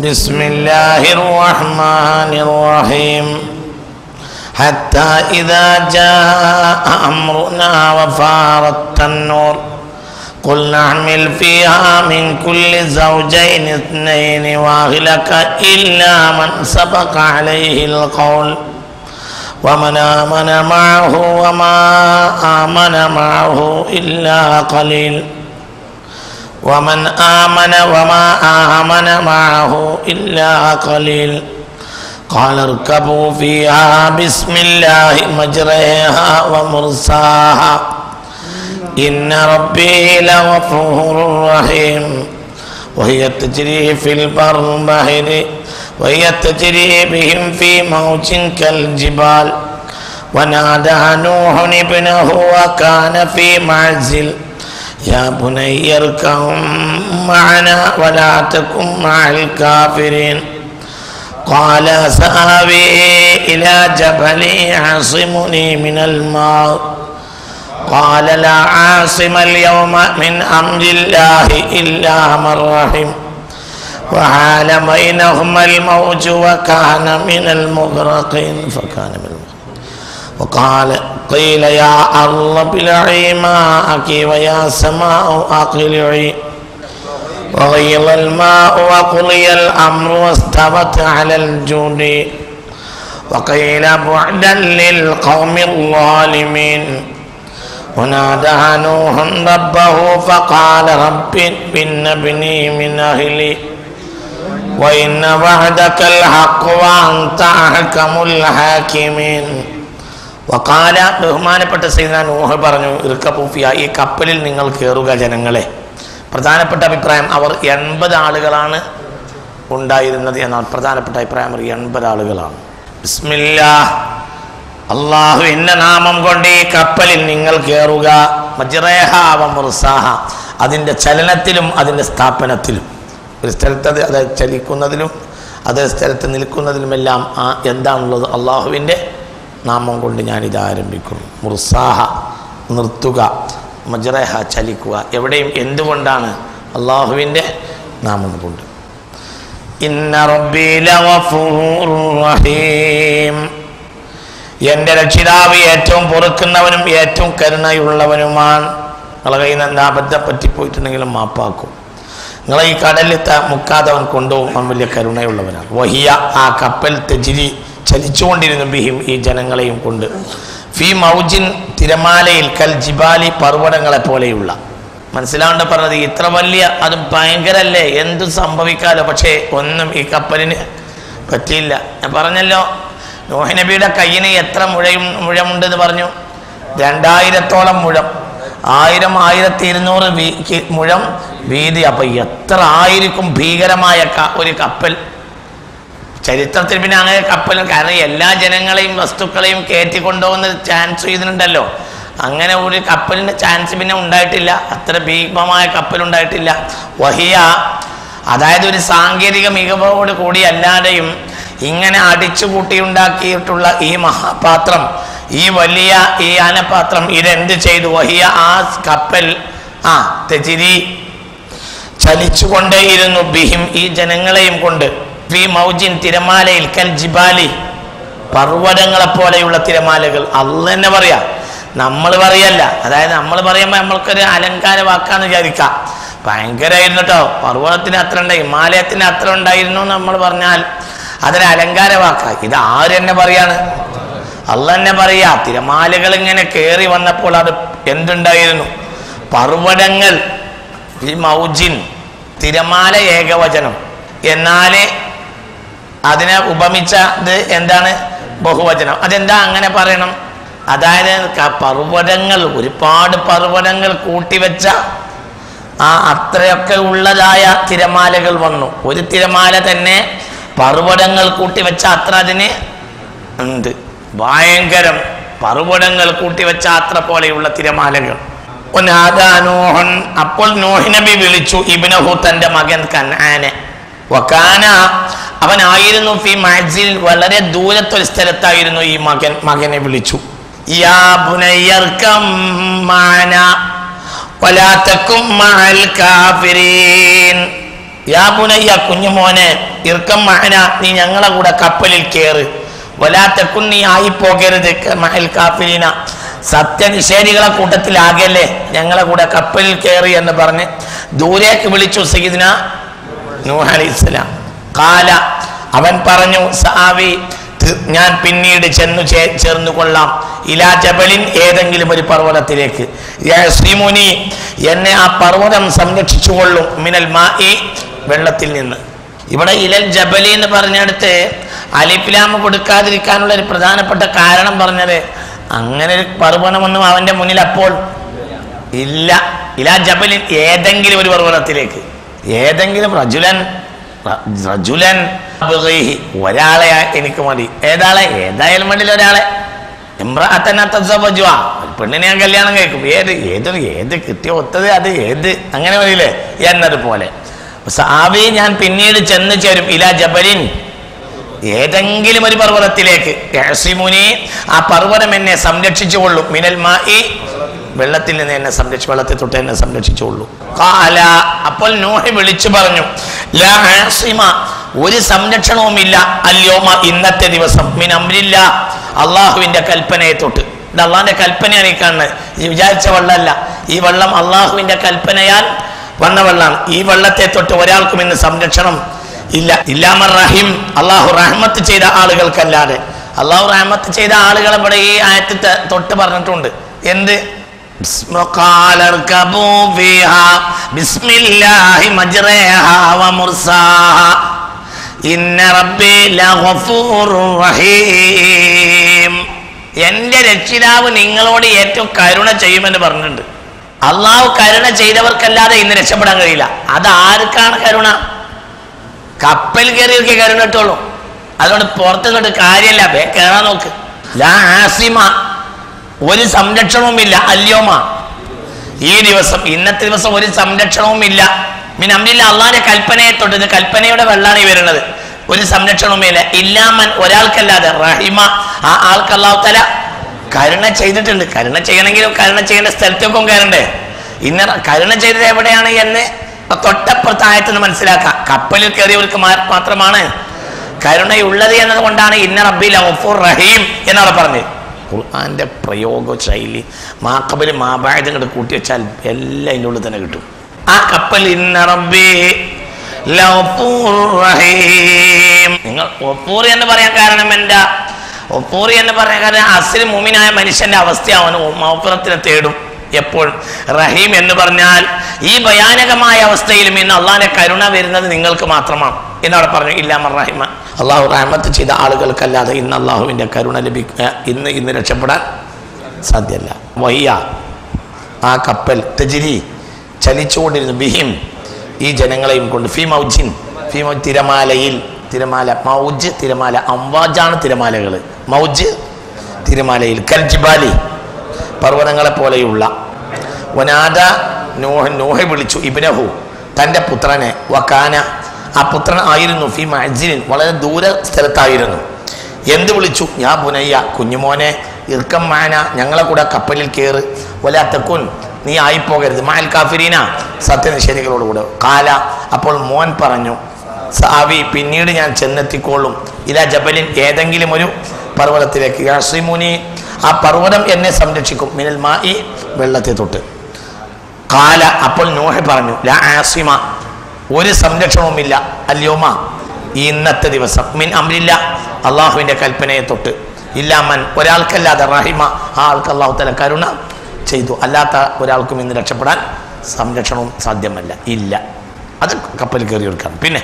بسم الله الرحمن الرحيم حتى إذا جاء أمرنا وفارت النور قل نحمل فيها من كل زوجين اثنين وأهلك إلا من سبق عليه القول ومن آمن معه وما آمن معه إلا قليل ومن آمن وما آمن معه إلا قليل قال اركبوا فيها بسم الله مجريها ومرساها إن ربي لغفور رحيم وهي تجري في البر بحر وهي تجري بهم في موج كالجبال ونادى نوح ابنه وكان في معزل يا بني اركب معنا ولا تكن مع الكافرين قال سآوي إلى جبل يعصمني من الماء قال لا عاصم اليوم من أمر الله إلا من رحم وحال بينهما الموج وكان من المغرقين فكان من المغرقين وقال قيل يا أرض ابلعي ماءك ويا سماء أقلعي وغيض الماء وقضي الأمر واستوت على الجود وقيل بعدا للقوم الظالمين ونادى نوح ربه فقال رب إن ابني من أهلي وإن وعدك الحق وأنت أحكم الحاكمين വക്കാല ബഹുമാനപ്പെട്ട സൈദന നൂഹ് പറഞ്ഞു ഇറുക്കപ്പൂഫിയ ഈ കപ്പലിൽ നിങ്ങൾ കയറുക ജനങ്ങളെ പ്രധാനപ്പെട്ട അഭിപ്രായം അവർ എൺപത് ആളുകളാണ് ഉണ്ടായിരുന്നത് എന്നാണ് പ്രധാനപ്പെട്ട അഭിപ്രായം അവർ എൺപത് ആളുകളാണ് ബിസ്മില്ലാ അള്ളാഹു എന്ന നാമം കൊണ്ട് ഈ കപ്പലിൽ നിങ്ങൾ കയറുക മജ്റേഹാവ മുർസാഹ അതിൻ്റെ ചലനത്തിലും അതിൻ്റെ സ്ഥാപനത്തിലും ഒരു സ്ഥലത്ത് അത് അത് ചലിക്കുന്നതിലും അതേ സ്ഥലത്ത് നിൽക്കുന്നതിലുമെല്ലാം ആ എന്താണുള്ളത് അള്ളാഹുവിൻ്റെ നാമം കൊണ്ട് ഞാനിത് ആരംഭിക്കുന്നു മുർസാഹ നിർത്തുക മജ്റേഹ ചലിക്കുക എവിടെയും എന്തുകൊണ്ടാണ് അള്ളാഹുവിൻ്റെ നാമം കൊണ്ട് ഇന്ന റബ്ബി ലഗഫൂറുർ റഹീം എൻ്റെ രക്ഷിതാവ് ഏറ്റവും പൊറുക്കുന്നവനും ഏറ്റവും കരുണയുള്ളവനുമാണ് നിങ്ങളെ കയ്യിൽ നിന്ന് എന്താ അബദ്ധം പറ്റിപ്പോയിട്ടുണ്ടെങ്കിലും മാപ്പാക്കും നിങ്ങളെ ഈ കടലിൽ ത- മുക്കാതവൻ കൊണ്ടുപോകും അവൻ വലിയ കരുണയുള്ളവനാണ് വഹിയ ആ കപ്പൽ തെജിരി ചലിച്ചുകൊണ്ടിരുന്നു ബിഹിം ഈ ജനങ്ങളെയും കൊണ്ട് ഫി മൗജിൻ തിരമാലയിൽ കൽ ജിബാലി പർവ്വതങ്ങളെ പോലെയുള്ള മനസ്സിലാണ്ട് പറഞ്ഞത് ഇത്ര വലിയ അത് ഭയങ്കരല്ലേ എന്തും സംഭവിക്കാലോ പക്ഷേ ഒന്നും ഈ കപ്പലിന് പറ്റിയില്ല ഞാൻ പറഞ്ഞല്ലോ നോഹ് നബിയുടെ കയ്യിന് എത്ര മുഴയും മുഴമുണ്ടെന്ന് പറഞ്ഞു രണ്ടായിരത്തോളം മുഴം ആയിരം ആയിരത്തി ഇരുന്നൂറ് വീ കി- മുഴം വീതി അപ്പൊ എത്ര ആയിരിക്കും ഭീകരമായ ക- ഒരു കപ്പൽ ചരിത്രത്തിൽ പിന്നെ അങ്ങനെ കപ്പൽ കാരണം എല്ലാ ജനങ്ങളെയും വസ്തുക്കളെയും കയറ്റിക്കൊണ്ടുപോകുന്ന ചാൻസ് ചെയ്തിട്ടുണ്ടല്ലോ അങ്ങനെ ഒരു കപ്പലിന് ചാൻസ് പിന്നെ ഉണ്ടായിട്ടില്ല അത്ര ഭീമമായ കപ്പൽ ഉണ്ടായിട്ടില്ല വഹിയ അതായത് ഒരു സാങ്കേതിക മികവോട് കൂടി അല്ലാതെയും ഇങ്ങനെ അടിച്ചു കൂട്ടിയുണ്ടാക്കിയിട്ടുള്ള ഈ മഹാപാത്രം ഈ വലിയ ഈ ആനപാത്രം ഇതെന്ത് ചെയ്തു വഹിയ ആ കപ്പൽ ആ തെജിരി ചലിച്ചുകൊണ്ടേയിരുന്നു ബിഹിം ഈ ജനങ്ങളെയും കൊണ്ട് ഫി മൗജിൻ തിരമാലയിൽ കൽ ജിബാലി പർവ്വതങ്ങളെ പോലെയുള്ള തിരമാലകൾ അല്ല തന്നെ പറയാ നമ്മൾ പറയല്ല അതായത് നമ്മൾ പറയുമ്പോൾ നമ്മൾക്കൊരു അലങ്കാര വാക്കാന്ന് വിചാരിക്കാം ഭയങ്കരമായിരുന്നു കേട്ടോ പർവ്വതത്തിന് അത്ര ഉണ്ട് ഹിമാലയത്തിന് അത്ര ഉണ്ടായിരുന്നു എന്ന് നമ്മൾ പറഞ്ഞാൽ അതൊരു അലങ്കാര വാക്കാ ഇത് ആര് തന്നെ പറയാണ് അല്ല തന്നെ പറയാ തിരമാലകൾ ഇങ്ങനെ കയറി വന്നപ്പോൾ അത് എന്തുണ്ടായിരുന്നു പർവ്വതങ്ങൾ ഈ മൗജിൻ തിരമാല ഏകവചനം എന്നാല് അതിനെ ഉപമിച്ചത് എന്താണ് ബഹുവചനം അതെന്താ അങ്ങനെ പറയണം അതായത് ക- പർവ്വതങ്ങൾ ഒരുപാട് പർവ്വതങ്ങൾ കൂട്ടിവെച്ച ആ അത്രയൊക്കെ ഉള്ളതായ തിരമാലകൾ വന്നു ഒരു തിരമാല തന്നെ പർവ്വതങ്ങൾ കൂട്ടിവെച്ച അത്ര അതിന് ഉണ്ട് ഭയങ്കരം പർവ്വതങ്ങൾ കൂട്ടിവെച്ച അത്ര പോലെയുള്ള തിരമാലകൾ ഒനാദാ നൂഹൻ അപ്പോൾ നൂഹ് നബി വിളിച്ചു ഇബ്നഹു തന്റെ മകൻ കനാനെ വക്കാന അവനായിരുന്നു ഫി മാജിൽ വളരെ ദൂരത്തൊരു സ്ഥലത്തായിരുന്നു ഈ മകൻ മകനെ വിളിച്ചു യാ ബുനയ്യർക്കം മാന വലാ തക്കും മഅൽ കാഫിരീൻ യാ പുനയ്യ കുഞ്ഞുമോനെ ഇർക്കം മഹന നീ ഞങ്ങളെ കൂടെ കപ്പലിൽ കയറ് വലാത്തക്കുൻ നീ ആയിപ്പോകരുത് മഹൽ കാഫിലിന സത്യനിഷേധികളെ കൂട്ടത്തിലാകല്ലേ ഞങ്ങളെ കൂടെ കപ്പലിൽ കയറി എന്ന് പറഞ്ഞ് ദൂരേക്ക് വിളിച്ചു സയ്യിദിന നൂഹ് അലൈഹിസ്സലാം കാല അവൻ പറഞ്ഞു സാവി തി- ഞാൻ പിന്നീട് ചെന്നു ചേ- ചേർന്നു കൊള്ളാം ഇലാ ജബലിൻ ഏതെങ്കിലും ഒരു പർവ്വതത്തിലേക്ക് ശ്രീമുനി എന്നെ ആ പർവ്വതം സംരക്ഷിച്ചുകൊള്ളും മിനൽ മാ വെള്ളത്തിൽ നിന്ന് ഇവിടെ ഇലൽ ജബലി എന്ന് പറഞ്ഞെടുത്ത് അലിഫിലാമ കൊടുക്കാതിരിക്കാനുള്ള ഒരു പ്രധാനപ്പെട്ട കാരണം പറഞ്ഞത് അങ്ങനെ ഒരു പർവ്വതമൊന്നും അവന്റെ മുന്നിൽ അപ്പോൾ ഇല്ല ഇലാ ജബലിൻ ഏതെങ്കിലും ഒരു പർവ്വതത്തിലേക്ക് ഏതെങ്കിലും റജുലൻ റ- റജുലൻ അബ്ഗീഹി. ഒരാളെ എനിക്ക് മതി ഏതാളെ ഏതായാലും വേണ്ടില്ല ഒരാളെ ഇമ്രാത്തന തസവ്വജുവ. ഒരു പെണ്ണിനെ ഞാൻ കല്യാണം കഴിക്കും ഏത് ഏതൊരു ഏത് കിട്ടിയ ഒത്തത് അത് ഏത് അങ്ങനെ മതിയില്ലേ എന്നതുപോലെ സാവി ഞാൻ പിന്നീട് ചെന്ന് ചേരും ഇലാ ജബലിൻ ഏതെങ്കിലും ഒരു പർവ്വതത്തിലേക്ക് യഹ്സിമുനി ആ പർവ്വതം എന്നെ സംരക്ഷിച്ചുകൊള്ളും മിനൽ മായി വെള്ളത്തിൽ നിന്ന് എന്നെ സംരക്ഷി വെള്ളത്തെ തൊട്ട് എന്നെ സംരക്ഷിച്ചുകൊള്ളൂ കാല അപ്പോൾ നോഹി വിളിച്ചു പറഞ്ഞു ലാ ആസിമ ഒരു സംരക്ഷണവുമില്ല അല്യോമ ഇന്നത്തെ ദിവസം മിൻ അമ്രില്ല അള്ളാഹുവിന്റെ കൽപ്പനയെ തൊട്ട് ഇത് അള്ളാഹിന്റെ കൽപ്പനയാണ് ഈ കാണുന്നത് ഈ വിചാരിച്ച വെള്ളമല്ല ഈ വെള്ളം അള്ളാഹുവിന്റെ കൽപ്പനയാൽ വന്ന വെള്ളമാണ് ഈ വെള്ളത്തെ തൊട്ട് ഒരാൾക്കും ഇന്ന് സംരക്ഷണം ഇല്ല ഇല്ലാമർ റഹിം അള്ളാഹു റഹ്മത്ത് ചെയ്ത ആളുകൾക്കല്ലാതെ അള്ളാഹു റഹ്മത്ത് ചെയ്ത ആളുകളെ ഇവിടെ ഈ ആയത്തിൽ ത- തൊട്ട് പറഞ്ഞിട്ടുണ്ട് എന്ത് بسم- قال اركبوا فيها بسم الله مجريها ومرساها إن ربي لغفور رحيم എന്റെ രക്ഷിതാവ് നിങ്ങളോട് ഏറ്റവും കരുണ ചെയ്യുമെന്ന് പറഞ്ഞിട്ടുണ്ട് അള്ളാഹു കരുണ ചെയ്തവർക്കല്ലാതെ ഇന്ന് രക്ഷപ്പെടാൻ കഴിയില്ല അത് ആർക്കാണ് കരുണ കപ്പൽ കയറിയൊക്കെ കരുണ കിട്ടുള്ളൂ അതുകൊണ്ട് പുറത്ത് നിന്നിട്ട് കാര്യമില്ല ബേ കയറാൻ നോക്ക് ലാ ആസിമ ഒരു സംരക്ഷണവുമില്ല അല്യോമ ഈ ദിവസം ഇന്നത്തെ ദിവസം ഒരു സംരക്ഷണവുമില്ല പിന്നെ അമ്മില്ല അള്ളാന്റെ കൽപ്പനയെ തൊട്ട് ഇത് കൽപ്പനയുടെ വെള്ളാണ് ഈ വരുന്നത് ഒരു സംരക്ഷണവുമില്ല ഇല്ലാമൻ ഒരാൾക്കല്ലാതെ റഹിമ ആ ആൾക്ക് അള്ളാഹു തല കരുണ ചെയ്തിട്ടുണ്ട് കരുണ ചെയ്യണമെങ്കിലും കരുണ ചെയ്യേണ്ട സ്ഥലത്തേക്കും കയറണ്ടേ ഇന്ന കരുണ ചെയ്തത് എവിടെയാണ് എന്ന് തൊട്ടപ്പുറത്ത് ആയത്തെന്ന് മനസ്സിലാക്കാം കപ്പലിൽ കയറിയവർക്ക് മാ- മാത്രമാണ് കരുണയുള്ളത് എന്നതുകൊണ്ടാണ് ഇന്ന റബ്ബി ലഫൂർ റഹീം എന്നവിടെ പറഞ്ഞത് ഖുർആന്റെ പ്രയോഗ ശൈലി മാക്കബല് മാബായത് ഇങ്ങോട്ട് കൂട്ടി വെച്ചാൽ എല്ലാം അതിൻ്റെ ഉള്ളിൽ തന്നെ കിട്ടും ആ കപ്പൽ ഇന്ന റബ്ബി ലഫൂർ റഹീം നിങ്ങൾ ഒപ്പൂർ എന്ന് പറയാൻ കാരണം എന്താ ഒപ്പൂർ എന്ന് പറയാൻ കാരണം അസിൽ മുമിനായ മനുഷ്യന്റെ അവസ്ഥയാണ് മൗഫറത്തിനെ തേടും എപ്പോൾ റഹീം എന്ന് പറഞ്ഞാൽ ഈ ഭയാനകമായ അവസ്ഥയിലും ഇന്ന് അള്ളാഹിന്റെ കരുണ വരുന്നത് നിങ്ങൾക്ക് മാത്രമാണ് എന്നവിടെ പറഞ്ഞു ഇല്ലാമ റഹിമ അള്ളാഹു റഹമത്ത് ചെയ്ത ആളുകൾക്കല്ലാതെ ഇന്ന് അള്ളാഹുവിന്റെ കരുണ ലഭിക്കുക ഇന്ന് ഇന്ന് രക്ഷപ്പെടാൻ സാധ്യമല്ല വയ്യ ആ കപ്പൽ തെജിരി ചലിച്ചുകൊണ്ടിരുന്നു ബിഹിം ഈ ജനങ്ങളെയും കൊണ്ട് ഫി മൗജിൻ ഫി മൗ തിരമാലയിൽ തിരമാല മൗജ് തിരമാല അംവാജാണ് തിരമാലകൾ മൗജ് തിരമാലയിൽ കൽജിബാലി പർവ്വതങ്ങളെ പോലെയുള്ള വനാദ നോഹ നോഹ വിളിച്ചു ഇബ്നഹു തൻ്റെ പുത്രനെ വക്കാന ആ പുത്രൻ ആയിരുന്നു ഫി മഅ്ജിലിൻ വളരെ ദൂര സ്ഥലത്തായിരുന്നു എന്ത് വിളിച്ചു ഞാൻ പുനയ്യ കുഞ്ഞുമോനെ ഇർക്കം മാന ഞങ്ങളെ കൂടെ കപ്പലിൽ കയറ് വലാത്തക്കുൻ നീ ആയിപ്പോകരുത് മാൽ കാഫിരീന സത്യനിഷേധികളോടുകൂടെ കാല അപ്പോൾ മോൻ പറഞ്ഞു സാവി പിന്നീട് ഞാൻ ചെന്നെത്തിക്കോളും ഇല ജബലിൻ ഏതെങ്കിലും ഒരു പർവ്വതത്തിലേക്ക് യാസിമുനി ആ പർവ്വതം എന്നെ സംരക്ഷിക്കും മിനൽ മാ ഈ വെള്ളത്തെ തൊട്ട് കാല അപ്പോൾ നോഹ പറഞ്ഞു ലാ ആസിമ ഒരു സംരക്ഷണവുമില്ല അല്യോമ ഈ ഇന്നത്തെ ദിവസം മിൻ അമ്രില്ല അള്ളാഹുവിന്റെ കൽപ്പനയെ തൊട്ട് ഇല്ലാമൻ ഒരാൾക്കല്ലാതെ റഹിമ ആ ആൾക്ക് അള്ളാഹു തല കരുണ ചെയ്തു അല്ലാത്ത ഒരാൾക്കും ഇന്ന് രക്ഷപ്പെടാൻ സംരക്ഷണവും സാധ്യമല്ല ഇല്ല അത് കപ്പൽ കയറി എടുക്കാം പിന്നെ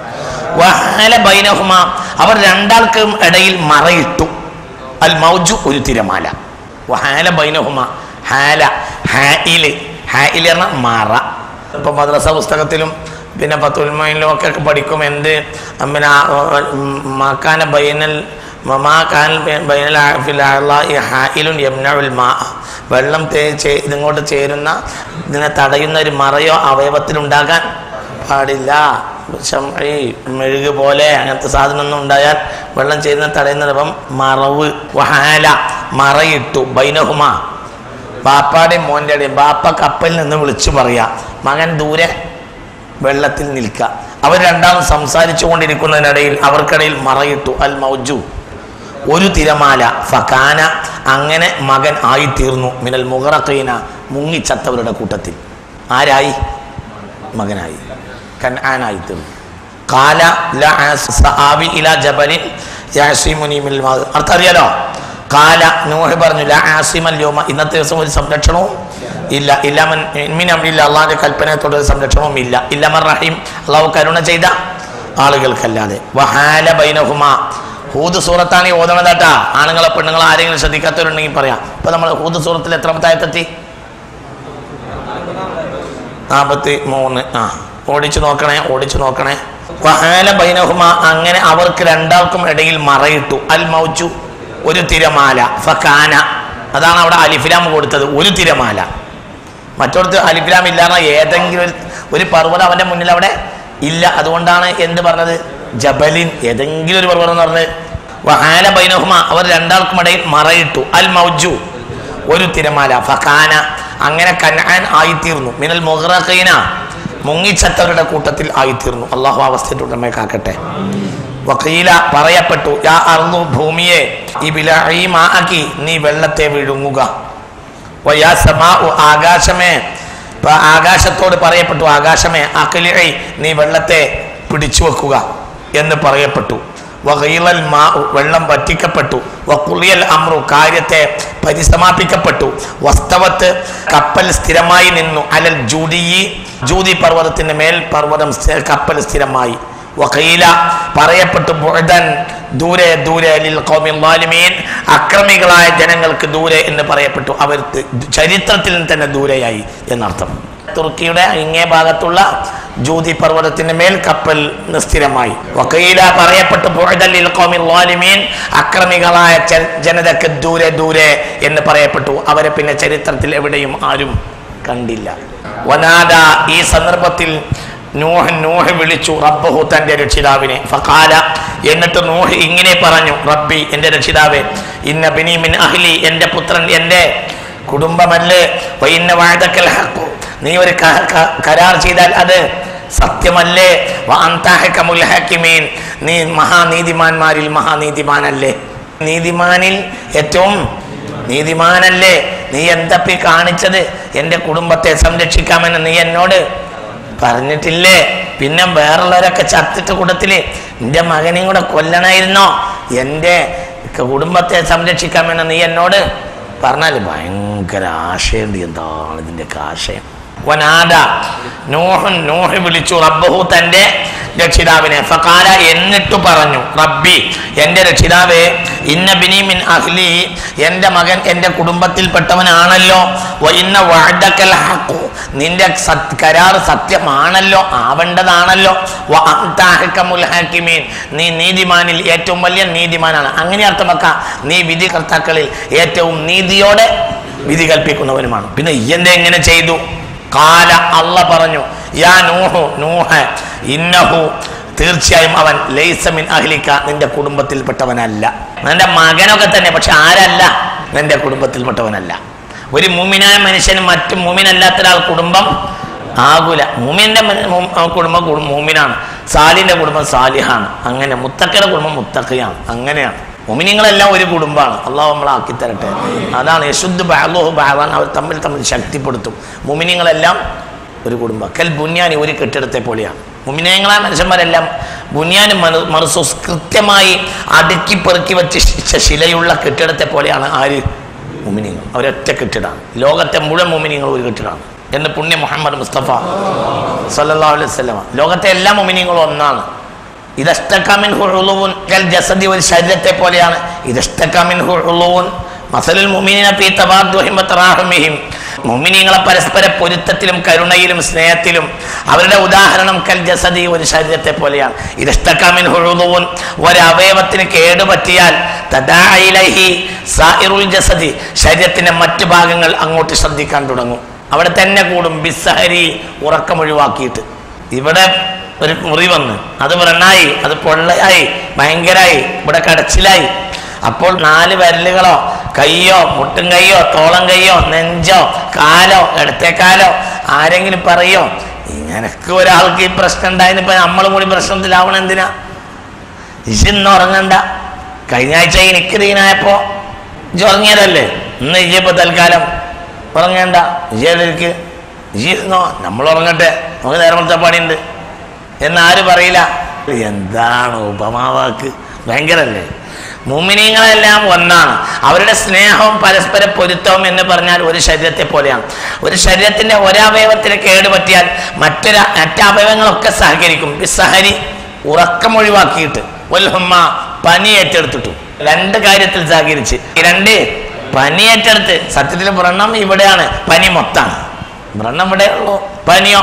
വഹാല ബൈനഹുമ അവർ രണ്ടാൾക്കും ഇടയിൽ മറയിട്ടു അൽ മൗജു ഒരു തിരമാല വഹാല ബൈനഹുമ ഹാല ഹായില് ഹായില് പറഞ്ഞ മറ ഇപ്പൊ മദ്രസ പുസ്തകത്തിലും പിന്നെ പത്തുൽമയിലും ഒക്കെ പഠിക്കും എന്ത് പിന്നെ ആ, ഉം, മാക്കാന ബൈനൽ മമാക്കാൻ ബൈനൽ ആ- ഫിൽ അഅ്ളാഇ ഹായിലുൻ യംനഉൽ മാ വെള്ളം തേ ചേ- ഇതിങ്ങോട്ട് ചേരുന്ന ഇതിനെ തടയുന്ന ഒരു മറയോ അവയവത്തിലുണ്ടാകാൻ പാടില്ല ശംഈ, മെഴുക് പോലെ അങ്ങനത്തെ സാധനമൊന്നും ഉണ്ടായാൽ വെള്ളം ചെയ്യുന്ന തടയുന്നത് അപ്പം മറവ് വഹാല മറയിട്ടു ബൈനഹുമ ബാപ്പാടെയും മോൻ്റെയും ബാപ്പ കപ്പലിൽ നിന്ന് വിളിച്ചു പറയാ മകൻ ദൂരെ വെള്ളത്തിൽ നിൽക്കുക അവർ രണ്ടാളും സംസാരിച്ചു കൊണ്ടിരിക്കുന്നതിനിടയിൽ അവർക്കിടയിൽ മറയിട്ടു അൽ മൗജു ഒരു തിരമാല ഫക്കാന അങ്ങനെ മകൻ ആയിത്തീർന്നു മിനൽ മുഗറക്കീന മുങ്ങിച്ചത്തവരുടെ കൂട്ടത്തിൽ ആരായി മകനായി കൻആനായി തീർന്നു കാല ല സആബി ഇല ജബലിൻ യാസിമുനി മിൽ മാ അർത്ഥം അറിയാലോ കാല നൂഹ് പറഞ്ഞു ല ആസിമൽ യോമ ഇന്നത്തെ ദിവസം ഒരു സംരക്ഷണവും ഇല്ല ഇല്ലാമൻ മിൻ അമ്രില്ല അള്ളാഹിന്റെ കൽപ്പനയത്തോടെ ഒരു സംരക്ഷണവും ഇല്ല ഇല്ലമൻ റഹീം അള്ളാഹു കരുണ ചെയ്ത ആളുകൾക്കല്ലാതെ വഹാല ബൈനഹുമ ഹൂദ് സൂറത്താണ് ഈ ഓതണതാട്ടാ ആണുങ്ങളെ പെണ്ണുങ്ങളെ ആരെങ്കിലും ശ്രദ്ധിക്കാത്തവരുണ്ടെങ്കിൽ പറയാം ഇപ്പൊ നമ്മൾ ഹൂദ് സൂറത്തിൽ എത്രാമത്തെ ആയത്തെത്തി നാൽപ്പത്തി മൂന്ന് ആ ഓടിച്ചു നോക്കണേ ഓടിച്ചു നോക്കണേ വഹാല ബൈനഹുമ അങ്ങനെ അവർക്ക് രണ്ടാൾക്കും ഇടയിൽ മറയിട്ടു അൽ മൗച്ചു ഒരു തിരമാല ഫക്കാന അതാണ് അവിടെ അലിഫിലാം കൊടുത്തത് ഒരു തിരമാല മറ്റൊരുത്ത് അലിഫിലാം ഇല്ലാതെ ഏതെങ്കിലും ഒരു ഒരു പർവ്വതം അവന്റെ മുന്നിൽ അവിടെ ഇല്ല അതുകൊണ്ടാണ് എന്ത് പറഞ്ഞത് ജബലിൻ ഏതെങ്കിലും ഒരു പർവ്വതം എന്ന് പറഞ്ഞത് വഹാല ബൈനഹുമ അവർ രണ്ടാൾക്കും ഇടയിൽ മറയിട്ടു അൽ മൗജു ഒരു തിരമാല ഫഖാന അങ്ങനെ കനാൻ ആയിത്തീർന്നു മിനൽ മുഹറഖീന മുങ്ങിച്ചത്തവരുടെ കൂട്ടത്തിൽ ആയിത്തീർന്നു അള്ളാഹു അവസ്ഥയിട്ടുടമേ കാക്കട്ടെ വക്കീല പറയപ്പെട്ടു യാ അർന്നു ഭൂമിയെ ഈ ബിലഈ മാഅക്കി നീ വെള്ളത്തെ വിഴുങ്ങുക വയാ സമാഉ ആകാശമേ ഇപ്പൊ ആകാശത്തോട് പറയപ്പെട്ടു ആകാശമേ അഖിലിഇ നീ വെള്ളത്തെ പിടിച്ചു വെക്കുക എന്ന് പറയപ്പെട്ടു വഗീലൽ മാ വെള്ളം വറ്റിക്കപ്പെട്ടു വക്കുളിയൽ അമ്രു കാര്യത്തെ പരിസമാപിക്കപ്പെട്ടു വസ്തവത്ത് കപ്പൽ സ്ഥിരമായി നിന്നു അലൽ ജൂദി ജൂതി പർവ്വതത്തിന്റെ മേൽ പർവ്വതം സ്ഥി- കപ്പൽ സ്ഥിരമായി വഖീല പറയപ്പെട്ടു ബുഅദൻ ദൂരെ ദൂരെ ലിൽ ഖൗമിൽ ളാലിമീൻ അക്രമികളായ ജനങ്ങൾക്ക് ദൂരെ എന്ന് പറയപ്പെട്ടു അവർ ത- ചരിത്രത്തിൽ നിന്ന് തന്നെ ദൂരെയായി എന്നർത്ഥം തുർക്കിയുടെ ഇങ്ങേ ഭാഗത്തുള്ള ജൂതി പർവ്വതത്തിന്റെ മേൽ കപ്പൽ സ്ഥിരമായി വക്കീല പറയപ്പെട്ടു ബുഅദൻ ലിൽ ഖൗമിൽ ളാലിമീൻ അക്രമികളായ ജ- ജനതയ്ക്ക് ദൂരെ ദൂരെ എന്ന് പറയപ്പെട്ടു അവരെ പിന്നെ ചരിത്രത്തിൽ എവിടെയും ആരും കണ്ടില്ല വനാദ ഈ സന്ദർഭത്തിൽ നൂഹ് നൂഹ് വിളിച്ചു റബ്ബഹു തന്റെ രക്ഷിതാവിനെ ഫഖാല എന്നിട്ട് നൂഹ് ഇങ്ങനെ പറഞ്ഞു റബ്ബി എൻ്റെ രക്ഷിതാവേ ഇന്ന ബിനി മിൻ അഹ്ലി എൻ്റെ പുത്രൻ എൻ്റെ കുടുംബമല്ലേ വൈന്ന വാഴക്കൽ ഹക്കു നീ ഒരു ക- ക- കരാർ ചെയ്താൽ അത് സത്യമല്ലേ വ അന്ത ഹക്കമുൽ ഹക്കിമീൻ നീ മഹാനീതിമാന്മാരിൽ മഹാനീതിമാനല്ലേ നീതിമാനിൽ ഏറ്റവും നീതിമാനല്ലേ നീ എന്തപ്പി കാണിച്ചത് എൻ്റെ കുടുംബത്തെ സംരക്ഷിക്കാമെന്ന് നീ എന്നോട് പറഞ്ഞിട്ടില്ലേ പിന്നെ വേറുള്ളവരൊക്കെ ചത്തിട്ട് കൂട്ടത്തില് എൻ്റെ മകനെയും കൂടെ കൊല്ലണമായിരുന്നോ എൻ്റെ കുടുംബത്തെ സംരക്ഷിക്കാമെന്ന് നീ എന്നോട് പറഞ്ഞാൽ ഭയങ്കര ആശയുണ്ട് എന്താണ് ഇതിൻ്റെയൊക്കെ ആശയം വനാദ നോഹൻ നോഹ് വിളിച്ചു റബ്ബഹു തന്റെ രക്ഷിതാവിനെ ഫക്കാല എന്നിട്ട് പറഞ്ഞു റബ്ബി എൻ്റെ രക്ഷിതാവേ ഇന്ന ബിനി മിൻ അഹ്ലി എൻ്റെ മകൻ എൻ്റെ കുടുംബത്തിൽപ്പെട്ടവനാണല്ലോ വ ഇന്ന വഅദക്കൽ ഹഖു നിന്റെ സത് കരാർ സത്യമാണല്ലോ ആവേണ്ടതാണല്ലോ വ അൻത അഹ്കമുൽ ഹാക്കിമീൻ നീ നീതിമാനിൽ ഏറ്റവും വലിയ നീതിമാനാണ് അങ്ങനെ അർത്ഥമാക്ക നീ വിധികർത്താക്കളിൽ ഏറ്റവും നീതിയോടെ വിധി കൽപ്പിക്കുന്നവനുമാണ് പിന്നെ ഇയ്യന്റെ എങ്ങനെ ചെയ്തു കാല അള്ള പറഞ്ഞു യാ നൂഹു നൂഹ ഇന്നഹു തീർച്ചയായും അവൻ ലൈസമിൻ അഹ്ലിക്ക നിന്റെ കുടുംബത്തിൽപ്പെട്ടവനല്ല നിന്റെ മകനൊക്കെ തന്നെ പക്ഷെ ആരല്ല നിന്റെ കുടുംബത്തിൽപ്പെട്ടവനല്ല ഒരു മുമിനായ മനുഷ്യന് മറ്റു മുമിനല്ലാത്ത ഒരാൾ കുടുംബം ആകൂല മൂമിന്റെ മന- മു- ആ കുടുംബം കുടും- മൂമിനാണ് സാലിന്റെ കുടുംബം സാലിഹാണ് അങ്ങനെ മുത്തക്കയുടെ കുടുംബം മുത്തക്കയാണ് അങ്ങനെയാണ് മുമിനിങ്ങളെല്ലാം ഒരു കുടുംബമാണ് അള്ളാഹു നമ്മളെ ആക്കി തരട്ടെ അതാണ് യശുദ്ധ ബാലോഹു ബാവാൻ അവർ തമ്മിൽ തമ്മിൽ ശക്തിപ്പെടുത്തും മുമിനിങ്ങളെല്ലാം ഒരു കുടുംബം കൽ ബുന്യാനി ഒരു കെട്ടിടത്തെ പോലെയാണ് മുമിനയങ്ങളായ മനുഷ്യന്മാരെല്ലാം ബുന്യാനും മനു മറുസൂസ് കൃത്യമായി അടുക്കി പെറുക്കി വെച്ച് ശിച്ച ശിലയുള്ള കെട്ടിടത്തെ പോലെയാണ് ആര് മുമിനിങ്ങൾ അവരൊറ്റ കെട്ടിടമാണ് ലോകത്തെ മുഴുവൻ മുമിനിങ്ങൾ ഒരു കെട്ടിടമാണ് എന്ന് പുണ്യ മുഹമ്മദ് മുസ്തഫ സല്ലല്ലാഹു അലൈഹി വസല്ലമ ലോകത്തെ എല്ലാ മുമിനിങ്ങളും ഒന്നാണ് ഇതഷ്ടക്കാമിൻ ഹുളുവുൻ കൽ ജസദി ഒരു ശരീരത്തെ പോലെയാണ് ഇതഷ്ടക്കാമിൻ ഹുളുവുൻ മസലുൽ മുമിനിന ഫീ തബാദുഹിം വതറാഹുമിഹിം മുമിനിങ്ങളെ പരസ്പര പൊരുത്തത്തിലും കരുണയിലും സ്നേഹത്തിലും അവരുടെ ഉദാഹരണം കൽ ജസദി ഒരു ശരീരത്തെ പോലെയാണ് ഇതഷ്ടക്കാമിൻ ഹുളുവുൻ ഒരു അവയവത്തിന് കേടുപറ്റിയാൽ തദാഇലഹി സായിറുൽ ജസദി ശരീരത്തിന്റെ മറ്റു ഭാഗങ്ങൾ അങ്ങോട്ട് ശ്രദ്ധിക്കാൻ തുടങ്ങും അവിടെ തന്നെ കൂടും ബിസ്സഹരി ഉറക്കം ഒഴിവാക്കിയിട്ട് ഇവിടെ ഒരു മുറി വന്ന് അത് വ്രണായി അത് പൊള്ളയായി ഭയങ്കരായി ഇവിടെ കടച്ചിലായി അപ്പോൾ നാല് വിരലുകളോ കയ്യോ മുട്ടും കയ്യോ തോളം കയ്യോ നെഞ്ചോ കാലോ ഇടത്തെ കാലോ ആരെങ്കിലും പറയോ ഇങ്ങനൊക്കെ ഒരാൾക്ക് ഈ പ്രശ്നം ഉണ്ടായതിന് ഇപ്പൊ നമ്മളും കൂടി പ്രശ്നത്തിലാവണം എന്തിനാ ഇന്ന് ഉറങ്ങണ്ട കഴിഞ്ഞ ആഴ്ച എനിക്ക് ദീനായപ്പോ ഇജ്ജ് ഉറങ്ങിയതല്ലേ ഇന്ന് ഇജ്ജിപ്പോ തൽക്കാലം ഉറങ്ങേണ്ട ഇജ്ജിക്ക് ഇജ്ജിരുന്നോ നമ്മൾ ഉറങ്ങട്ടെ നമുക്ക് നേരത്തെ പണിയുണ്ട് എന്നാരും പറയില്ല എന്താണ് ഉപമാവാക്ക് ഭയങ്കരല്ലേ മുമിനിങ്ങളെല്ലാം ഒന്നാണ് അവരുടെ സ്നേഹവും പരസ്പര പൊരുത്തവും എന്ന് പറഞ്ഞാൽ ഒരു ശരീരത്തെ പോലെയാണ് ഒരു ശരീരത്തിന്റെ ഒരവയവത്തിന് കേട് പറ്റിയാൽ മറ്റൊരു മറ്റവയവങ്ങളൊക്കെ സഹകരിക്കും സഹരി ഉറക്കം ഒഴിവാക്കിയിട്ട് വൽഹുമ്മ പനി ഏറ്റെടുത്തിട്ടു രണ്ട് കാര്യത്തിൽ സഹകരിച്ച് ഈ രണ്ട് പനി ഏറ്റെടുത്ത് സത്യത്തിൽ വ്രണം ഇവിടെയാണ് പനി മൊത്താണ് വ്രണം ഇവിടെ ഉള്ളൂ പനിയോ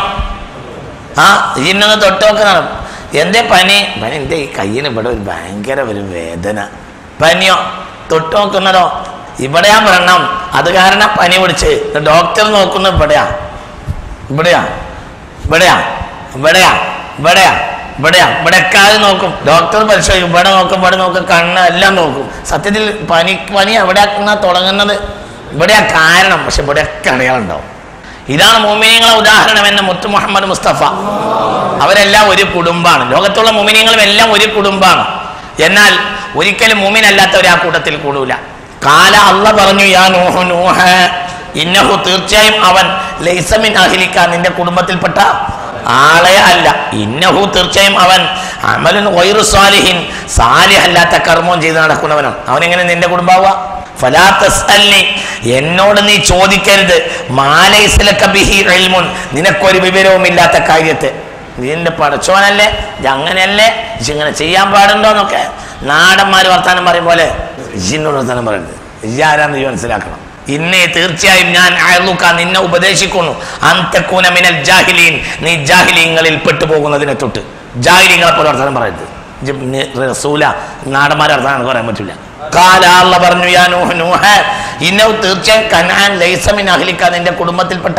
ആ ഇന്നത് തൊട്ട് നോക്കുന്നതാണ് എന്തേ പനി പനി എൻ്റെ ഈ കയ്യിന് ഇവിടെ ഒരു ഭയങ്കര ഒരു വേദന പനിയോ തൊട്ട് നോക്കുന്നതോ ഇവിടെയാ വ്രണം അത് കാരണം പനി പിടിച്ച് ഡോക്ടർ നോക്കുന്നത് ഇവിടെയാ ഇവിടെയാ ഇവിടെയാ ഇവിടെയാ ഇവിടെയാ ഇവിടെയാ ഇവിടെയൊക്കെ അത് നോക്കും ഡോക്ടർ പരിശോധിക്കും ഇവിടെ നോക്കും ഇവിടെ നോക്കും കണ്ണ് എല്ലാം നോക്കും സത്യത്തിൽ പനി പനി എവിടെയാക്കുന്ന തുടങ്ങുന്നത് ഇവിടെയാ കാരണം പക്ഷെ ഇവിടെയൊക്കെ അടയാളുണ്ടാവും ഇതാണ് മോമിനിയങ്ങളെ ഉദാഹരണം എന്ന മുത്തു മുഹമ്മദ് മുസ്തഫ അവരെല്ലാം ഒരു കുടുംബാണ് ലോകത്തുള്ള മോമിനിയങ്ങളും എല്ലാം ഒരു കുടുംബാണ് എന്നാൽ ഒരിക്കലും മൂമിനല്ലാത്തവർ ആ കൂട്ടത്തിൽ കൂടൂല കാല അള്ള പറഞ്ഞു യാ നൂഹു നൂഹ ഇന്നഹു തീർച്ചയായും അവൻ ലൈസമിൻ അഹിലിക്ക നിന്റെ കുടുംബത്തിൽപ്പെട്ട ആളെ അല്ല ഇന്നഹു തീർച്ചയായും അവൻ അമലുൻ വൈറു സാലിഹിൻ സാലിഹ് അല്ലാത്ത കർമ്മം ചെയ്ത് നടക്കുന്നവനാണ് അവനെങ്ങനെ നിന്റെ കുടുംബാവുക ഫലാ തസ്അൽനി എന്നോട് നീ ചോദിക്കരുത് മാലൈസലക ബിഹി ഇൽമുൻ നിനക്കൊരു വിവരവും ഇല്ലാത്ത കാര്യത്തെ നിന്റെ പടച്ചോനല്ലേ ഇത് അങ്ങനെയല്ലേ ഇജ്ജ് ഇങ്ങനെ ചെയ്യാൻ പാടുണ്ടോ എന്നൊക്കെ നാടന്മാർ വർത്താനം പറയും പോലെ ഇജിന്നോട് വർത്താനം പറയുന്നത് ഇജാരാന്ന് നീ മനസ്സിലാക്കണം ഇന്നെ തീർച്ചയായും ഞാൻ അയലുക്ക നിന്നെ ഉപദേശിക്കുന്നു അന്തക്കൂന മിനൽ ജാഹിലീൻ നീ ജാഹിലീങ്ങളിൽ പെട്ടുപോകുന്നതിനെ തൊട്ട് ജാഹിലീങ്ങളെ പോലെ വർത്താനം പറയരുത് ഇജ്ജ് നി- റസൂല നാടന്മാരെ വർത്താനം പറയാൻ പറ്റില്ല കാല അള്ള പറഞ്ഞു യാ നൂഹ് നൂഹ ഇന്നവ് തീർച്ചയായും കനാൻ ലൈസമിൻ അഹ്ലിക്ക നിന്റെ കുടുംബത്തിൽപ്പെട്ട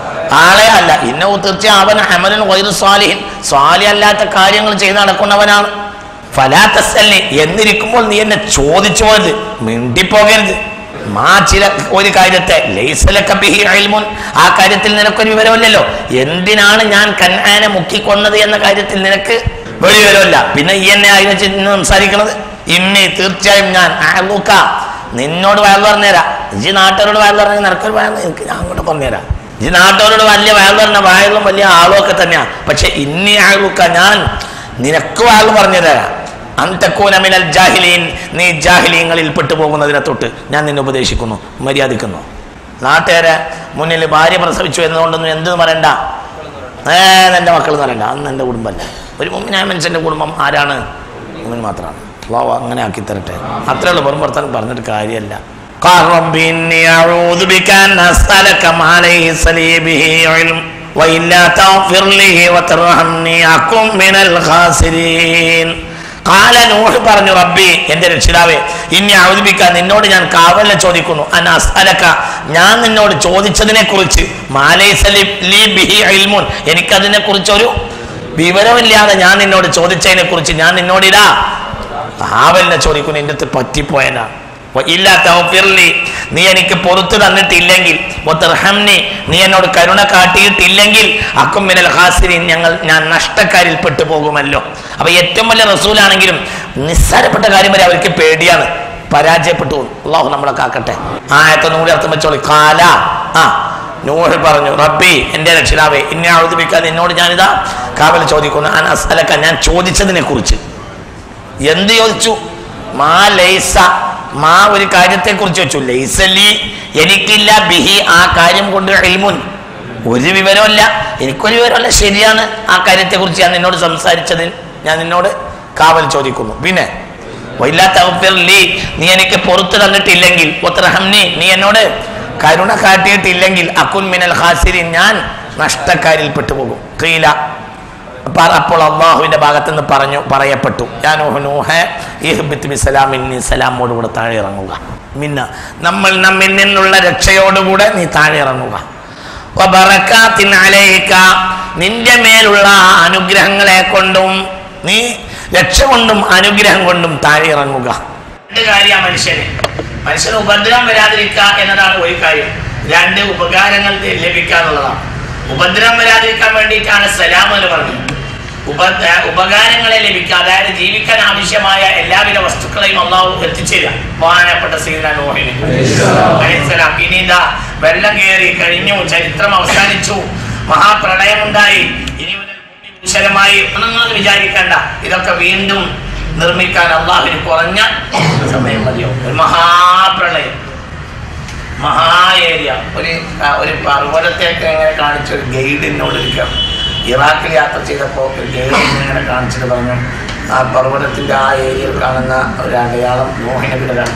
ആളെ അല്ല ഇന്നവ് തീർച്ചയായും അവൻ അമലൻ വൈറു സ്വാലിഹിൻ സ്വാലി അല്ലാത്ത കാര്യങ്ങൾ ചെയ്ത് നടക്കുന്നവനാണ് ഫലാത്തസല്ലി എന്നിരിക്കുമ്പോൾ നീ എന്നെ ചോദിച്ചു പോകരുത് മിണ്ടിപ്പോകരുത് മാ ചില ഒരു കാര്യത്തെ ലൈസലക്ക ബിഹി ഇൽമുൻ ആ കാര്യത്തിൽ നിനക്കൊരു വിവരമില്ലല്ലോ എന്തിനാണ് ഞാൻ കന്നാനെ മുക്കിക്കൊന്നത് എന്ന കാര്യത്തിൽ നിനക്ക് ഒരു വിവരമില്ല പിന്നെ ഈ എന്നെ അതിനെ ചെന്ന് സംസാരിക്കണത് ഇമ്മി തീർച്ചയായും ഞാൻ അയൽക്ക നിന്നോട് വയൽ പറഞ്ഞുതരാം ഇജി നാട്ടുകാരോട് വയൽ പറഞ്ഞാൽ നിനക്കൊരു വയൽ എനിക്ക് ഞാൻ അങ്ങോട്ട് പറഞ്ഞുതരാം ഈ നാട്ടുകാരോട് വലിയ വയൽ പറഞ്ഞ വയലും വലിയ ആളും ഒക്കെ തന്നെയാ പക്ഷെ ഇന്നി അയൽക്ക ഞാൻ നിനക്ക് വയൽ പറഞ്ഞു തരാം അന്തക്കൂന മിനൽ ജാഹിലീൻ നീ ജാഹിലീങ്ങളിൽ പെട്ടുപോകുന്നതിനെ തൊട്ട് ഞാൻ നിന്നെ ഉപദേശിക്കുന്നു മര്യാദിക്കുന്നു നാട്ടുകാരെ മുന്നിൽ ഭാര്യ പ്രസവിച്ചു എന്നതുകൊണ്ടൊന്നും എന്തെന്ന് പറയണ്ട ഏ എൻ്റെ മക്കൾ എന്ന് പറയണ്ട അന്ന് എൻ്റെ കുടുംബമല്ല ഒരു മുമ്പിനായ മനുഷ്യൻ്റെ കുടുംബം ആരാണ് മുമ്പിൻ മാത്രമാണ് അള്ളാഹു അങ്ങനെ ആക്കി തരട്ടെ അത്രേ ഉള്ളൂ വെറും വർത്താനം പറഞ്ഞിട്ട് കാര്യമല്ല قال رب إني أعوذ بك أن أسألك ما ليس لي به علم وإلا تغفر لي وترحمني أكن من الخاسرين കാല നൂഹ് പറഞ്ഞു റബ്ബി എന്റെ രക്ഷിതാവേ ഇനി അവതരിപ്പിക്കാൻ നിന്നോട് ഞാൻ കാവലിനെ ചോദിക്കുന്നു അന അസ്അലക ഞാൻ നിന്നോട് ചോദിച്ചതിനെ കുറിച്ച് എനിക്കതിനെ കുറിച്ച് ഒരു വിവരമില്ലാതെ ഞാൻ നിന്നോട് ചോദിച്ചതിനെ കുറിച്ച് ഞാൻ നിന്നോട് ഇതാ കാവലിനെ ചോദിക്കുന്നു എൻ്റെ അടുത്ത് പറ്റിപ്പോയനാണ് ഇല്ല തൗഫിർലി നീ എനിക്ക് പുറത്തു തന്നിട്ടില്ലെങ്കിൽ ഒത്തർഹംനി നീ എന്നോട് കരുണ കാട്ടിയിട്ടില്ലെങ്കിൽ അക്കും മിനൽ ഹാസിരിൻ ഞങ്ങൾ ഞാൻ നഷ്ടക്കാരിൽ പെട്ടു പോകുമല്ലോ അപ്പൊ ഏറ്റവും വലിയ റസൂലാണെങ്കിലും നിസ്സാരപ്പെട്ട കാര്യം വരെ അവർക്ക് പേടിയാണ് പരാജയപ്പെട്ടു പോകും. അള്ളാഹു നമ്മളെ കാക്കട്ടെ ആയത്തെ നൂറ് അർത്ഥം വെച്ചോളി കാല ആ നൂഹ് പറഞ്ഞു റബ്ബി എന്റെ രക്ഷിതാവേ ഇന്നെ അവതരിപ്പിക്കാൻ നിന്നോട് ഞാനിതാ കാവൽ ചോദിക്കുന്നു അൻ അസ്അലക ഞാൻ ചോദിച്ചതിനെ കുറിച്ച് എന്ത് ചോദിച്ചു മാ ലൈസ മാ ഒരു കാര്യത്തെ കുറിച്ച് വെച്ചു ലൈസലി എനിക്കില്ല ബിഹി ആ കാര്യം കൊണ്ട് ഇൽമുൻ ഒരു വിവരമല്ല എനിക്കൊരു വിവരമല്ല ശരിയാണ് ആ കാര്യത്തെ കുറിച്ച് ഞാൻ നിന്നോട് സംസാരിച്ചതിൽ ഞാൻ നിന്നോട് കാവൽ ചോദിക്കുന്നു പിന്നെ വൈലാത്ത ലീ നീ എനിക്ക് പുറത്തു തന്നിട്ടില്ലെങ്കിൽ ഉത്തരഹംനി നീ എന്നോട് കരുണ കാട്ടിയിട്ടില്ലെങ്കിൽ അക്കുൻ മിനൽ ഹാസിരിൻ ഞാൻ നഷ്ടക്കാരിൽ പെട്ടുപോകും കീല പറ അപ്പോൾ അള്ളാഹുവിന്റെ ഭാഗത്ത് നിന്ന് പറഞ്ഞു പറയപ്പെട്ടു ഞാൻ സലാമോട് കൂടെ താഴെ ഇറങ്ങുക മിന്ന നമ്മൾ നമ്മിൽ നിന്നുള്ള രക്ഷയോടുകൂടെ നീ താഴെ ഇറങ്ങുക വബറകാത്തിൻ അലൈക നിന്റെ മേലുള്ള അനുഗ്രഹങ്ങളെ കൊണ്ടും നീ രക്ഷ കൊണ്ടും അനുഗ്രഹം കൊണ്ടും താഴെ ഇറങ്ങുക രണ്ട് കാര്യ മനുഷ്യന് മനുഷ്യന് ഉപദ്രവം വരാതിരിക്കുക എന്നതാണ് ഒരു കാര്യം രണ്ട് ഉപകാരങ്ങൾ ലഭിക്കുക എന്നുള്ളതാണ് ഉപദ്രവം വരാതിരിക്കാൻ വേണ്ടിയിട്ടാണ് സലാം എന്ന് പറഞ്ഞത് ഉപ ഉപകാരങ്ങളെ ലഭിക്കുക അതായത് ജീവിക്കാൻ ആവശ്യമായ എല്ലാവിധ വസ്തുക്കളെയും അള്ളാഹു എത്തിച്ചേരുക ബഹുമാനപ്പെട്ട സീന നോഹിന് അലൈഹിസ്സലാം. ഇനി ഇതാ വെള്ളം കയറി കഴിഞ്ഞു ചരിത്രം അവസാനിച്ചു മഹാപ്രളയമുണ്ടായി ഇനി മുതൽ ഭൂമി ഭൂഷരമായി ഒന്നും വിചാരിക്കണ്ട ഇതൊക്കെ വീണ്ടും നിർമ്മിക്കാൻ അള്ളാഹുവിന് കുറഞ്ഞ സമയം മതിയോ ഒരു മഹാപ്രളയം മഹാ ഏരിയ ഒരു ആ, ഒരു പർവ്വതത്തെയൊക്കെ ഇങ്ങനെ കാണിച്ച ഒരു ഗൈഡ് എന്നോട് ഇരിക്കാം ഇറാഖിൽ യാത്ര ചെയ്തപ്പോൾ ഒരു ഗൈഡ് ഇങ്ങനെ കാണിച്ചിട്ട് പറഞ്ഞു ആ പർവ്വതത്തിന്റെ ആ ഏരിയയിൽ കാണുന്ന ഒരു അടയാളം മോഹിനബിയുടെ രണ്ട്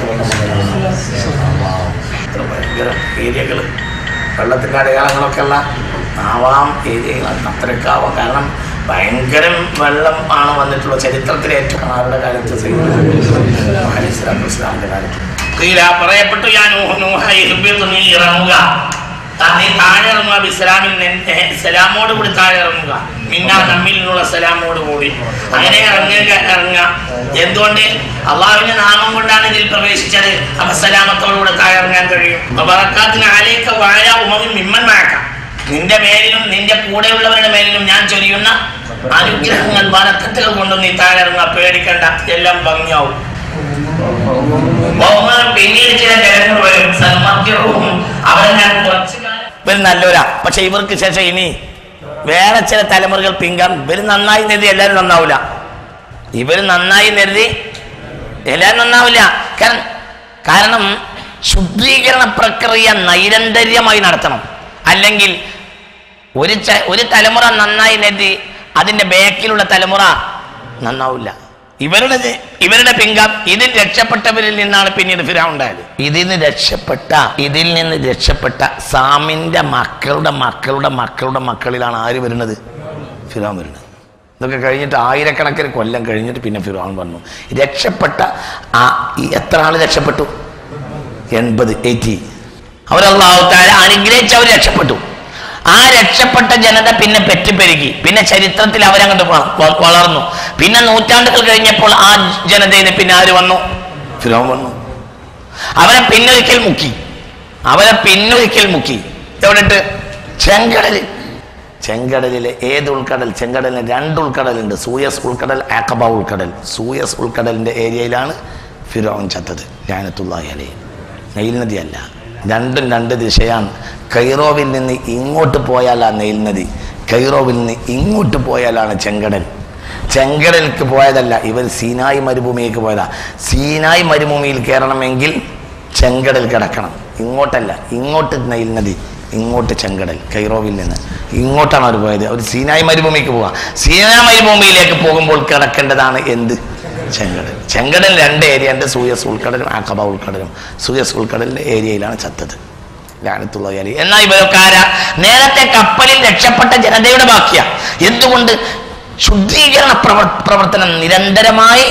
ഇത്ര ഭയങ്കര ഏരിയകൾ വെള്ളത്തിന്റെ അടയാളങ്ങളൊക്കെ ഉള്ള ആവാം ഏരിയകളാണ് അത്രയൊക്കെ ആവാം കാരണം ഭയങ്കരം വെള്ളം ആണ് വന്നിട്ടുള്ള ചരിത്രത്തിലെ ഏറ്റവും ആരുടെ കാലത്ത് ഇസ്ലാമിന്റെ കാലത്ത് ഖീല പറയപ്പെട്ടു ഞാൻ നൂഹ് നൂഹ ഇഹ്ബിദ് നീ ഇറങ്ങുക താ നീ താഴെ ഇറങ്ങുക ഇസ്ലാമിൽ നിന്ന് സലാമോട് കൂടി താഴെ ഇറങ്ങുക മിന്ന നമ്മിൽ നിന്നുള്ള സലാമോട് കൂടി അങ്ങനെ ഇറങ്ങുക ഇറങ്ങുക എന്തുകൊണ്ട് അള്ളാഹുവിന്റെ നാമം കൊണ്ടാണ് ഇതിൽ പ്രവേശിച്ചത് അപ്പൊ സലാമത്തോടുകൂടെ താഴെ ഇറങ്ങാൻ കഴിയും ബറക്കാത്തിന് ആലേക്ക് വാഴ ഉമവിൻ മിമ്മൻ മഴക്കാം നിന്റെ മേലിലും നിന്റെ കൂടെയുള്ളവരുടെ മേലിലും ഞാൻ ചൊരിയുന്ന അനുഗ്രഹങ്ങൾ വനക്കത്തുകൾ കൊണ്ടും നീ താഴെ ഇറങ്ങുക പേടിക്കണ്ട എല്ലാം ഭംഗിയാവും ബഹുമാനം പിന്നീട് ചില ജനങ്ങൾ വരും സന്മത്യവും അവരെ ഞാൻ കുറച്ചു കാലം ഇവർ നല്ലവരാ പക്ഷെ ഇവർക്ക് ശേഷം ഇനി വേറെ ചില തലമുറകൾ പിങ്കാം ഇവർ നന്നായി നേടി എല്ലാവരും നന്നാവില്ല ഇവർ നന്നായി നേടി എല്ലാവരും നന്നാവില്ല കാരണം കാരണം ശുദ്ധീകരണ പ്രക്രിയ നൈരന്തര്യമായി നടത്തണം അല്ലെങ്കിൽ ഒരു ച- ഒരു തലമുറ നന്നായി നേടി അതിന്റെ ബാക്കിലുള്ള തലമുറ നന്നാവില്ല ഇവരുടെ ജെ- ഇവരുടെ പിങ്കം ഇതിൽ രക്ഷപ്പെട്ടവരിൽ നിന്നാണ് പിന്നീട് ഫിറാൻ ഉണ്ടായത് ഇതിൽ നിന്ന് രക്ഷപ്പെട്ട ഇതിൽ നിന്ന് രക്ഷപ്പെട്ട സാമിന്റെ മക്കളുടെ മക്കളുടെ മക്കളുടെ മക്കളിലാണ് ആര് വരുന്നത് ഫിറാൻ വരുന്നത് ഇതൊക്കെ കഴിഞ്ഞിട്ട് ആയിരക്കണക്കിന് കൊല്ലം കഴിഞ്ഞിട്ട് പിന്നെ ഫിറാൻ വന്നു രക്ഷപ്പെട്ട ആ ഈ എത്ര ആള് രക്ഷപ്പെട്ടു എൺപത് എയ്റ്റി അവരല്ലാഹുത്താല അനുഗ്രഹിച്ച് അവർ രക്ഷപ്പെട്ടു ആ രക്ഷപ്പെട്ട ജനത പിന്നെ പെറ്റുപെരുകി പിന്നെ ചരിത്രത്തിൽ അവരങ്ങോട്ട് വ- വ- വളർന്നു പിന്നെ നൂറ്റാണ്ടുകൾ കഴിഞ്ഞപ്പോൾ ആ ജനതയിൽ നിന്ന് പിന്നെ ആര് വന്നു ഫിറോൻ വന്നു അവരെ പിന്നൊരിക്കൽ മുക്കി അവരെ പിന്നൊരിക്കൽ മുക്കി എവിടെട്ട് ചെങ്കടലിൽ ചെങ്കടലിലെ ഏത് ഉൾക്കടൽ ചെങ്കടലിന് രണ്ട് ഉൾക്കടലുണ്ട് സൂയസ് ഉൾക്കടൽ ആക്കബ ഉൾക്കടൽ സൂയസ് ഉൾക്കടലിന്റെ ഏരിയയിലാണ് ഫിറോൻ ചത്തത് ലാനത്തുള്ളാഹി അലൈഹി നെയിൽ നദിയല്ല രണ്ടും രണ്ട് ദിശയാണ് കൈറോവിൽ നിന്ന് ഇങ്ങോട്ട് പോയാലാ നെയിൽ നദി കൈറോവിൽ നിന്ന് ഇങ്ങോട്ട് പോയാലാണ് ചെങ്കടൽ ചെങ്കടലിക്ക് പോയതല്ല ഇവർ സീനായി മരുഭൂമിയിലേക്ക് പോയതാ സീനായി മരുഭൂമിയിൽ കയറണമെങ്കിൽ ചെങ്കടൽ കിടക്കണം ഇങ്ങോട്ടല്ല ഇങ്ങോട്ട് നെയിൽ നദി ഇങ്ങോട്ട് ചെങ്കടൽ കൈറോവിൽ നിന്ന് ഇങ്ങോട്ടാണ് അവർ പോയത് അവർ സീനായി മരുഭൂമിക്ക് പോവുക സീനാ മരുഭൂമിയിലേക്ക് പോകുമ്പോൾ കിടക്കേണ്ടതാണ് എന്ത് ചെങ്കടൽ ചെങ്കടൽ രണ്ട് ഏരിയ ഉണ്ട് സൂയസ് ഉൾക്കടലും ആക്കബ ഉൾക്കടലും സൂയസ് ഉൾക്കടലിന്റെ ഏരിയയിലാണ് ചത്തത് ലാനത്തുള്ള അലി എന്നാൽ ഇവരൊക്കെ ആരാ നേരത്തെ കപ്പലിൽ രക്ഷപ്പെട്ട ജനതയുടെ ബാക്കിയ എന്തുകൊണ്ട് ശുദ്ധീകരണ പ്രവർ പ്രവർത്തനം നിരന്തരമായി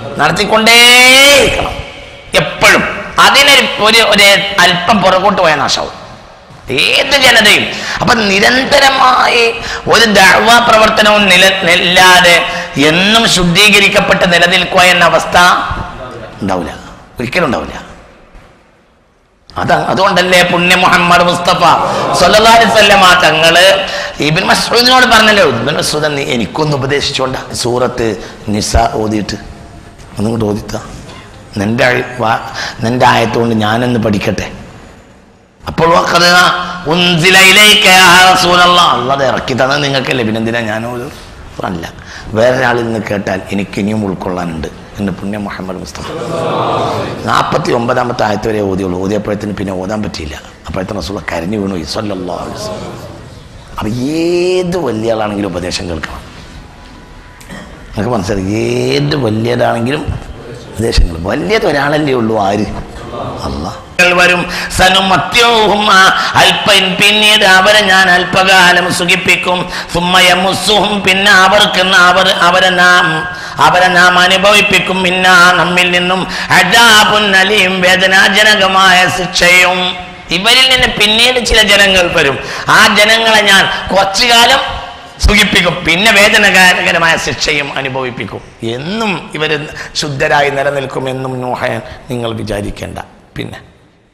നടത്തിക്കൊണ്ടേയിരിക്കണം എപ്പോഴും അതിനൊരു ഒരു ഒരു അല്പം പുറകോട്ട് പോയ നാശാവും ഏത് ജനതയും അപ്പൊ നിരന്തരമായി ഒരു ദഅവ പ്രവർത്തനവും നില നില്ലാതെ എന്നും ശുദ്ധീകരിക്കപ്പെട്ട് നിലനിൽക്കുക എന്ന അവസ്ഥ ഉണ്ടാവില്ല ഒരിക്കലും ഉണ്ടാവില്ല അതാ അതുകൊണ്ടല്ലേ പുണ്യ മുഹമ്മദ് മുസ്തഫ സല്ലല്ലാഹു അലൈഹി വസല്ലമ തങ്ങള് ഇബ്നു മസ്ഊദിനോട് പറഞ്ഞല്ലോ ഇബ്നു മസ്ഊദ് നീ എനിക്കൊന്ന് ഉപദേശിച്ചോണ്ട സൂറത്ത് നിസ ഓതിയിട്ട് ഒന്നും കൂടെ ഓദിത്ത നിന്റെ അഴി- വാ- നിന്റെ ആയത്തുകൊണ്ട് ഞാനൊന്ന് പഠിക്കട്ടെ അപ്പോൾ വഖദ ഉൻസില ഇലൈക യാ റസൂലല്ലാഹ് അല്ലാതെ ഇറക്കി തന്നത് നിങ്ങൾക്കല്ലേ പിന്നെ എന്തിനാ ഞാൻ ഒരു അല്ല വേറൊരാളിൽ നിന്ന് കേട്ടാൽ എനിക്ക് ഇനിയും ഉൾക്കൊള്ളാനുണ്ട് എന്ന് പുണ്യ മുഹമ്മദ് മുസ്തഫ നാൽപ്പത്തി ഒമ്പതാമത്തെ ആയത്ത് വരെ ഓതിയുള്ളൂ ഓതിയപ്പോഴത്തേന് പിന്നെ ഓതാൻ പറ്റിയില്ല അപ്പോഴത്തെ റസൂല കരഞ്ഞു വീണു ഇസല്ലാ അപ്പം ഏത് വലിയ ആളാണെങ്കിലും ഉപദേശം കേൾക്കണം നിങ്ങൾക്ക് മനസ്സിലായി ഏത് വലിയതാണെങ്കിലും ഉപദേശങ്ങൾ വലിയത് ഒരാളല്ലേ ഉള്ളൂ ആര് അല്ല വരും സനുമത്യവും അല്പൻ പിന്നീട് അവരെ ഞാൻ അല്പകാലം സുഖിപ്പിക്കും സുമ്മയമുസുഹും പിന്നെ അവർക്ക് അവർ അവരെ നാം അവരെ നാം അനുഭവിപ്പിക്കും പിന്നെ നമ്മിൽ നിന്നും അജാബുൻ അലിയും വേദനാജനകമായ ശിക്ഷയും ഇവരിൽ നിന്ന് പിന്നീട് ചില ജനങ്ങൾ വരും ആ ജനങ്ങളെ ഞാൻ കുറച്ചു കാലം സുഖിപ്പിക്കും പിന്നെ വേദനകരമായ ശിക്ഷയും അനുഭവിപ്പിക്കും എന്നും ഇവർ ശുദ്ധരായി നിലനിൽക്കുമെന്നും നോഹയൻ നിങ്ങൾ വിചാരിക്കേണ്ട പിന്നെ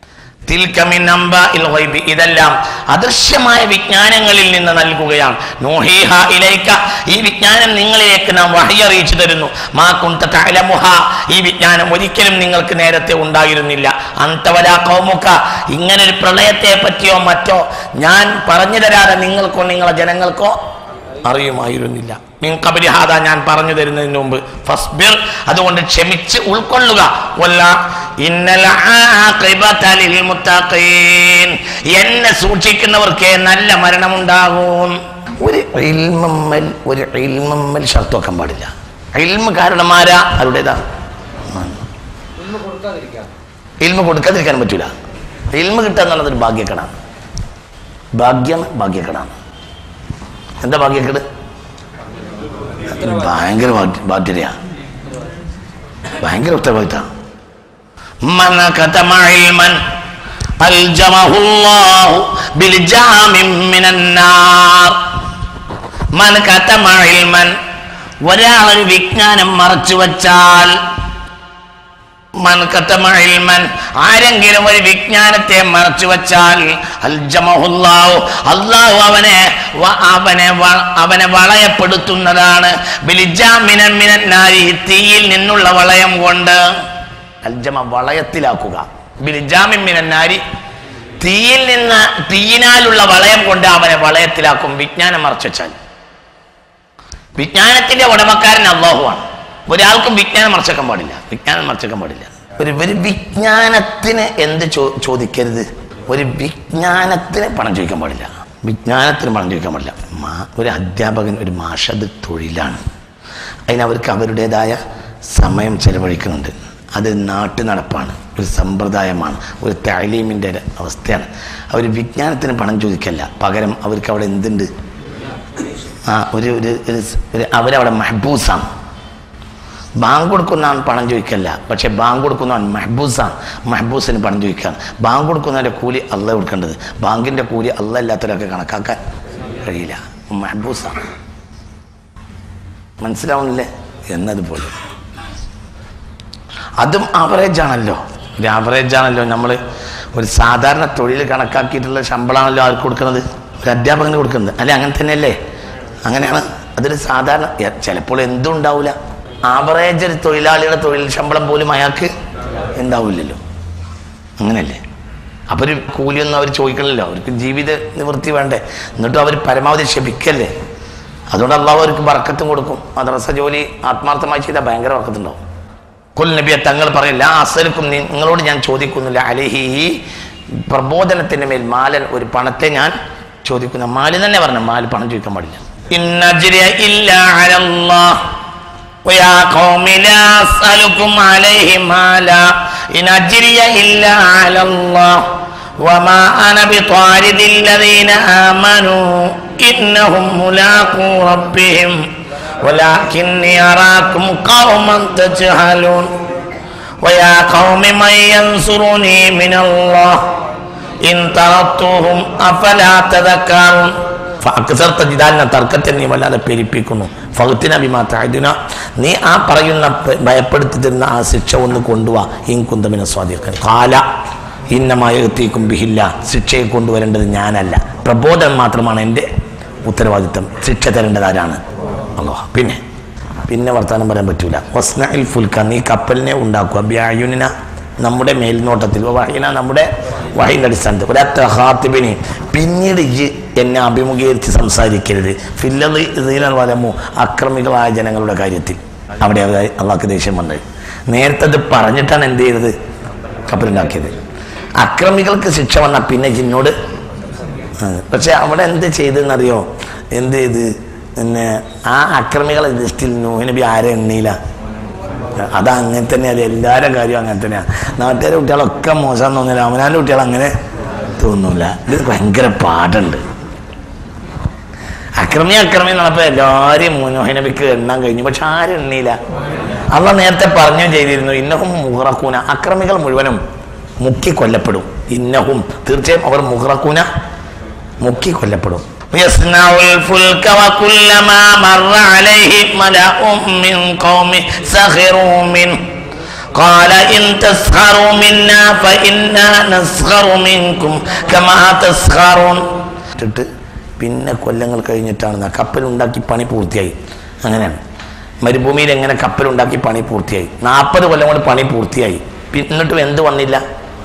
തിൽക മിൻ അംബാഇൽ ഗൈബി. ഇതെല്ലാം അദൃശ്യമായ വിജ്ഞാനങ്ങളിൽ നിന്ന് നൽകുകയാണ് നൂഹീഹ ഇലൈക ഈ വിജ്ഞാനം നിങ്ങളിലേക്ക് നാം വഹി അറിയിച്ചു തരുന്നു മാ കുന്ത തഅലമുഹ ഈ വിജ്ഞാനം ഒരിക്കലും നിങ്ങൾക്ക് നേരത്തെ ഉണ്ടായിരുന്നില്ല അന്തവല കൗമുക ഇങ്ങനെ ഒരു പ്രളയത്തെ പറ്റിയോ മറ്റോ ഞാൻ പറഞ്ഞു തരാതെ നിങ്ങൾക്കോ നിങ്ങളെ ജനങ്ങൾക്കോ അറിയുമായിരുന്നില്ല മിൻ ഖബരി ഹാദ ഞാൻ പറഞ്ഞു തരുന്നതിന് മുമ്പ് ഫസ്ബിർ അതുകൊണ്ട് ക്ഷമിച്ച് ഉൾക്കൊള്ളുക വല്ല ഇന്നൽ ആഖിബത ലിൽ മുത്തഖീൻ എന്നെ സൂക്ഷിക്കുന്നവർക്ക് നല്ല മരണമുണ്ടാകും ഒരു ഇൽമമ്മൽ ഒരു ഇൽമമ്മൽ ഷർത്ത് വെക്കാൻ പാടില്ല ഇൽമ കാരണമാരാ അവരുടേതാ ഇന്ന് കൊടുക്കാതിരിക്കാം ഇൽമ കൊടുക്കാതിരിക്കാൻ പറ്റൂല ഇൽമ കിട്ടുക എന്നുള്ളത് ഒരു ഭാഗ്യക്കടാണ് ഭാഗ്യം ഭാഗ്യക്കടാണ് എന്താ ഭാഗ്യക്കേട് ഭയങ്കര ബാധ്യതയാ ഭയങ്കര ഉത്തരവാദിത്ത من كتم علما ألجمه الله بلجام من النار من كتم علما ഒരാളൊരു വിജ്ഞാനം മറച്ചു വച്ചാൽ മൻ കത്തമ ഇൽമൻ ആരെങ്കിലും ഒരു വിജ്ഞാനത്തെ മറച്ചു വച്ചാൽ അൽജമഹുല്ലാഹു അള്ളാഹു അവനെ വ- അവനെ വ- അവനെ വളയപ്പെടുത്തുന്നതാണ് ബിലിജാമിനൻ മിനൻ നാരി തീയിൽ നിന്നുള്ള വളയം കൊണ്ട് അൽജമ വളയത്തിലാക്കുക ബിലിജാമിൻ മിനൻ നാരി തീയിൽ നിന്ന് തീയിനാലുള്ള വളയം കൊണ്ട് അവനെ വളയത്തിലാക്കും വിജ്ഞാനം മറച്ചു വെച്ചാൽ വിജ്ഞാനത്തിന്റെ ഉടമക്കാരൻ അള്ളാഹുവാണ് ഒരാൾക്കും വിജ്ഞാനം മറച്ചേക്കാൻ പാടില്ല വിജ്ഞാനം മറച്ചേക്കാൻ പാടില്ല ഒരു ഒരു വിജ്ഞാനത്തിന് എന്ത് ചോ ചോദിക്കരുത് ഒരു വിജ്ഞാനത്തിന് പണം ചോദിക്കാൻ പാടില്ല വിജ്ഞാനത്തിന് പണം ചോദിക്കാൻ പാടില്ല മാ- ഒരു അധ്യാപകൻ ഒരു മാഷത് തൊഴിലാണ് അതിന് അവർക്ക് അവരുടേതായ സമയം ചെലവഴിക്കുന്നുണ്ട് അത് നാട്ടു നടപ്പാണ് ഒരു സമ്പ്രദായമാണ് ഒരു താലീമിൻ്റെ അവസ്ഥയാണ് അവർ വിജ്ഞാനത്തിന് പണം ചോദിക്കല്ല പകരം അവർക്ക് അവിടെ എന്തുണ്ട് ആ ഒരു ഒരു ഒരു സ്- ഒരു അവരവിടെ മെഹബൂസാണ് ബാങ്ക് കൊടുക്കുന്നവൻ പണം ചോദിക്കല്ല പക്ഷെ ബാങ്ക് കൊടുക്കുന്നവൻ മെഹബൂസാണ് മെഹബൂസിന് പണം ചോദിക്കാണ് ബാങ്ക് കൊടുക്കുന്നവൻ്റെ കൂലി അല്ല കൊടുക്കേണ്ടത് ബാങ്കിൻ്റെ കൂലി അല്ല ഇല്ലാത്തവരൊക്കെ കണക്കാക്കാൻ കഴിയില്ല മെഹബൂസാണ് മനസ്സിലാവുന്നില്ലേ എന്നതുപോലെ അതും ആവറേജ് ആണല്ലോ ഒരു ആവറേജ് ആണല്ലോ നമ്മൾ ഒരു സാധാരണ തൊഴിൽ കണക്കാക്കിയിട്ടുള്ള ശമ്പളമാണല്ലോ ആർക്ക് കൊടുക്കുന്നത് ഒരു അധ്യാപകന് കൊടുക്കുന്നത് അല്ലെ അങ്ങനെ തന്നെയല്ലേ അങ്ങനെയാണ് അതൊരു സാധാരണ എ- ചിലപ്പോൾ എന്തും ഉണ്ടാവില്ല ആവറേജ് ഒരു തൊഴിലാളിയുടെ തൊഴിൽ ശമ്പളം പോലും അയാൾക്ക് ഉണ്ടാവില്ലല്ലോ അങ്ങനെയല്ലേ അപ്പോൾ ഒരു കൂലിയൊന്നും അവർ ചോദിക്കണമല്ലോ അവർക്ക് ജീവിത നിവൃത്തി വേണ്ടേ എന്നിട്ടും അവർ പരമാവധി ക്ഷമിക്കല്ലേ അതുകൊണ്ട് അള്ളാഹു അവർക്ക് ബർക്കത്തും കൊടുക്കും മദ്രസ ജോലി ആത്മാർത്ഥമായി ചെയ്താൽ ഭയങ്കര ബർക്കത്തുണ്ടാവും കുൽ നബിയെ തങ്ങൾ പറയില്ല അസലുക്കും നിങ്ങളോട് ഞാൻ ചോദിക്കുന്നില്ല അലഹി ഈ പ്രബോധനത്തിന്റെ മേൽ മാലൻ ഒരു പണത്തെ ഞാൻ ചോദിക്കുന്ന മാല് തന്നെ പറഞ്ഞു മാല് പണം ചോദിക്കാൻ പാടില്ല ഇന്ന അജ്രിയ ഇല്ലാ അലല്ലാഹ്. ويا قوم لا أسألكم عليه مالا إن أجري إلا على الله وما أنا بطارد الذين آمنوا إنهم ملاقو ربهم ولكني أراكم قوما تجهلون ويا قوم من ينصرني من الله إن طردتهم أفلا تذكرون ഫഅക്സർത്ത ജിദാലിനെ തർക്കത്തെ നീ വല്ലാതെ പെരിപ്പിക്കുന്നു ഫഹത്തിന ബിമാതിന നീ ആ പറയുന്ന പ- ഭയപ്പെടുത്തി തരുന്ന ആ ശിക്ഷ ഒന്ന് കൊണ്ടുവാ ഇൻകുന്തമിനെ സ്വാധീനിക്കാൻ കാല ഇന്നമായത്തേക്കും ബിഹില്ല ശിക്ഷയെ കൊണ്ടുവരേണ്ടത് ഞാനല്ല പ്രബോധനം മാത്രമാണ് എൻ്റെ ഉത്തരവാദിത്തം ശിക്ഷ തരേണ്ടത് ആരാണ് അല്ലോ പിന്നെ പിന്നെ വർത്താനം പറയാൻ പറ്റൂല വസ്നഇൽ ഫുൽക്ക നീ കപ്പലിനെ ഉണ്ടാക്കുക ബ്യായുനിന നമ്മുടെ മേൽനോട്ടത്തിൽ വഹീന നമ്മുടെ വഹീൻ്റെ അടിസ്ഥാനത്തിൽ ഒരത്ത ഹാത്തിബിനെ പിന്നീട് ഈ എന്നെ അഭിമുഖീകരിച്ച് സംസാരിക്കരുത് ഫില്ലീലൽ വലമു അക്രമികളായ ജനങ്ങളുടെ കാര്യത്തിൽ അവിടെ അള്ളാഹ്ക്ക് ദേഷ്യം വന്നത് നേരത്തെ അത് പറഞ്ഞിട്ടാണ് എന്ത് ചെയ്തത് കപ്പലുണ്ടാക്കിയത് അക്രമികൾക്ക് ശിക്ഷ വന്ന പിന്നെ ജിന്നോട് ആ, പക്ഷെ അവിടെ എന്ത് ചെയ്തെന്നറിയോ എന്ത് ചെയ്ത് പിന്നെ ആ അക്രമികളെ ദൃഷ്ടിയിൽ നൂഹനബി ആരെ എണ്ണയില്ല അത് അങ്ങനെ തന്നെ അത് എല്ലാവരുടെ കാര്യവും അങ്ങനെ തന്നെയാണ് നാട്ടുകാരെ കുട്ടികളൊക്കെ മോശം തോന്നില്ല അവനാൻ്റെ കുട്ടികൾ അങ്ങനെ തോന്നൂല ഇത് ഭയങ്കര പാടുണ്ട് അക്രമി അക്രമി എന്നപ്പോൾ എല്ലാവരെയും മുനോഹിനബിക്ക് എണ്ണാൻ കഴിഞ്ഞു പക്ഷെ ആരും എണ്ണിയില്ല അള്ള നേരത്തെ പറഞ്ഞു ചെയ്തിരുന്നു ഇന്നഹും മുഹറക്കൂന അക്രമികൾ മുഴുവനും മുക്കി കൊല്ലപ്പെടും ഇന്നഹും തീർച്ചയായും അവർ മുഹറക്കൂന മുക്കി കൊല്ലപ്പെടും يصنع الفلك وكلما مر عليه ملأ من قومه سخروا منه قال إن تسخروا منا فإنا نسخر منكم كما تسخرون ഇട്ടിട്ട് പിന്നെ കൊല്ലങ്ങൾ കഴിഞ്ഞിട്ടാണ് ന- കപ്പലുണ്ടാക്കി പണി പൂർത്തിയായി അങ്ങനെയാണ് മരുഭൂമിയിൽ എങ്ങനെ കപ്പലുണ്ടാക്കി പണി പൂർത്തിയായി നാൽപ്പത് കൊല്ലം കൊണ്ട് പണി പൂർത്തിയായി പി- എന്നിട്ടും എന്ത് വന്നില്ല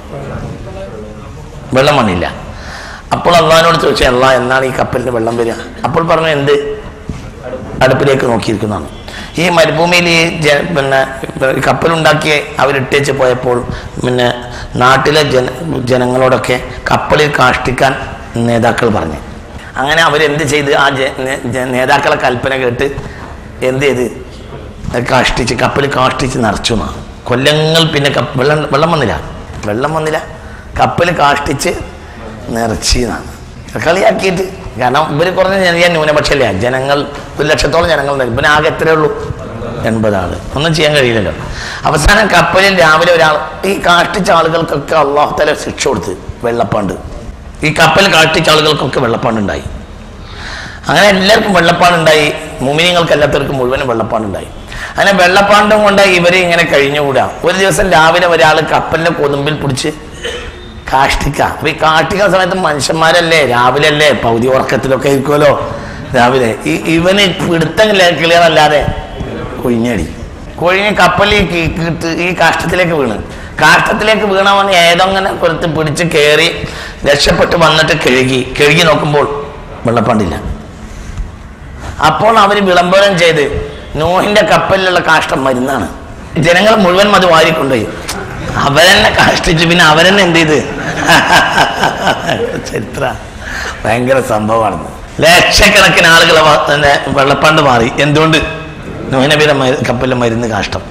വെള്ളം വന്നില്ല അപ്പോൾ അള്ളഹാനോട് ചോദിച്ചു അള്ളാ എന്നാണ് ഈ കപ്പലിന് വെള്ളം വരിക അപ്പോൾ പറഞ്ഞു എന്ത് അടുപ്പിലേക്ക് നോക്കിയിരിക്കുന്നതാണ് ഈ മരുഭൂമിയിൽ ഈ ജ പിന്നെ ഈ കപ്പലുണ്ടാക്കി അവരിട്ടേച്ച് പോയപ്പോൾ പിന്നെ നാട്ടിലെ ജന ജനങ്ങളോടൊക്കെ കപ്പലിൽ കാഷ്ടിക്കാൻ നേതാക്കൾ പറഞ്ഞു അങ്ങനെ അവരെന്ത് ചെയ്ത് ആ ജ നേ- ജ- നേതാക്കളെ കൽപ്പന കേട്ട് എന്ത് ചെയ്ത് അത് കാഷ്ടിച്ച് കപ്പൽ കാഷ്ടിച്ച് നിറച്ചു എന്നാണ് കൊല്ലങ്ങൾ പിന്നെ കപ്പ വെള്ളം വെള്ളം വന്നില്ല വെള്ളം വന്നില്ല കപ്പൽ കാഷ്ടിച്ച് നിറച്ചിന്നാണ് കളിയാക്കിയിട്ട് കാരണം ഇവർ കുറഞ്ഞ ചെറിയ ന്യൂനപക്ഷമല്ലേ ജനങ്ങൾ ഒരു ലക്ഷത്തോളം ജനങ്ങൾ ഉണ്ട് ഇവന് ആകെ എത്രയേ ഉള്ളൂ എൺപത് ആള് ഒന്നും ചെയ്യാൻ കഴിയില്ലല്ലോ അവസാനം കപ്പലിൽ രാവിലെ ഒരാൾ ഈ കാഷ്ടിച്ച ആളുകൾക്കൊക്കെ അള്ളാഹുത്തല ശിക്ഷ കൊടുത്ത് വെള്ളപ്പാണ്ട് ഈ കപ്പൽ കാഷ്ടിച്ച ആളുകൾക്കൊക്കെ വെള്ളപ്പാണ്ടുണ്ടായി അങ്ങനെ എല്ലാവർക്കും വെള്ളപ്പാടുണ്ടായി മുമിനിങ്ങൾക്ക് എല്ലാത്തവർക്കും മുഴുവനും വെള്ളപ്പാടുണ്ടായി അങ്ങനെ വെള്ളപ്പാണ്ടും കൊണ്ട് ഇവർ ഇങ്ങനെ കഴിഞ്ഞുകൂടാ ഒരു ദിവസം രാവിലെ ഒരാൾ കപ്പലിന്റെ കൊതുമ്പിൽ പിടിച്ച് കാഷ്ടിക്ക അപ്പൊ ഈ കാഷ്ടിക്കുന്ന സമയത്ത് മനുഷ്യന്മാരല്ലേ രാവിലെ അല്ലേ പൗതി ഉറക്കത്തിലൊക്കെ ഇരിക്കുമല്ലോ രാവിലെ ഈ ഇവന് പിടുത്തം ക്ലിയർ അല്ലാതെ കൊഴിഞ്ഞടി കൊഴിഞ്ഞ് കപ്പലിൽ കീ- കീട്ട് ഈ കാഷ്ടത്തിലേക്ക് വീണ് കാഷ്ടത്തിലേക്ക് വീണവൻ ഏതങ്ങനെ കൊടുത്ത് പിടിച്ച് കയറി രക്ഷപ്പെട്ട് വന്നിട്ട് കഴുകി കഴുകി നോക്കുമ്പോൾ വെള്ളപ്പാണ്ടില്ല അപ്പോൾ അവർ വിളംബരം ചെയ്ത് നോഹിന്റെ കപ്പലിലുള്ള കാഷ്ടം മരുന്നാണ് ജനങ്ങൾ മുഴുവൻ അത് വാരിക്കൊണ്ടുപോയി അവരെന്നെ കാഷ്ടിച്ചു പിന്നെ അവരെന്നെ എന്ത് ചെയ്ത് ചരിത്ര ഭയങ്കര സംഭവമാണ് ലക്ഷക്കണക്കിന് ആളുകൾ വെള്ളപ്പാണ്ട് മാറി എന്തുകൊണ്ട് നോഹിനബിയുടെ മരു- കപ്പലിലെ മരുന്ന് കാഷ്ടം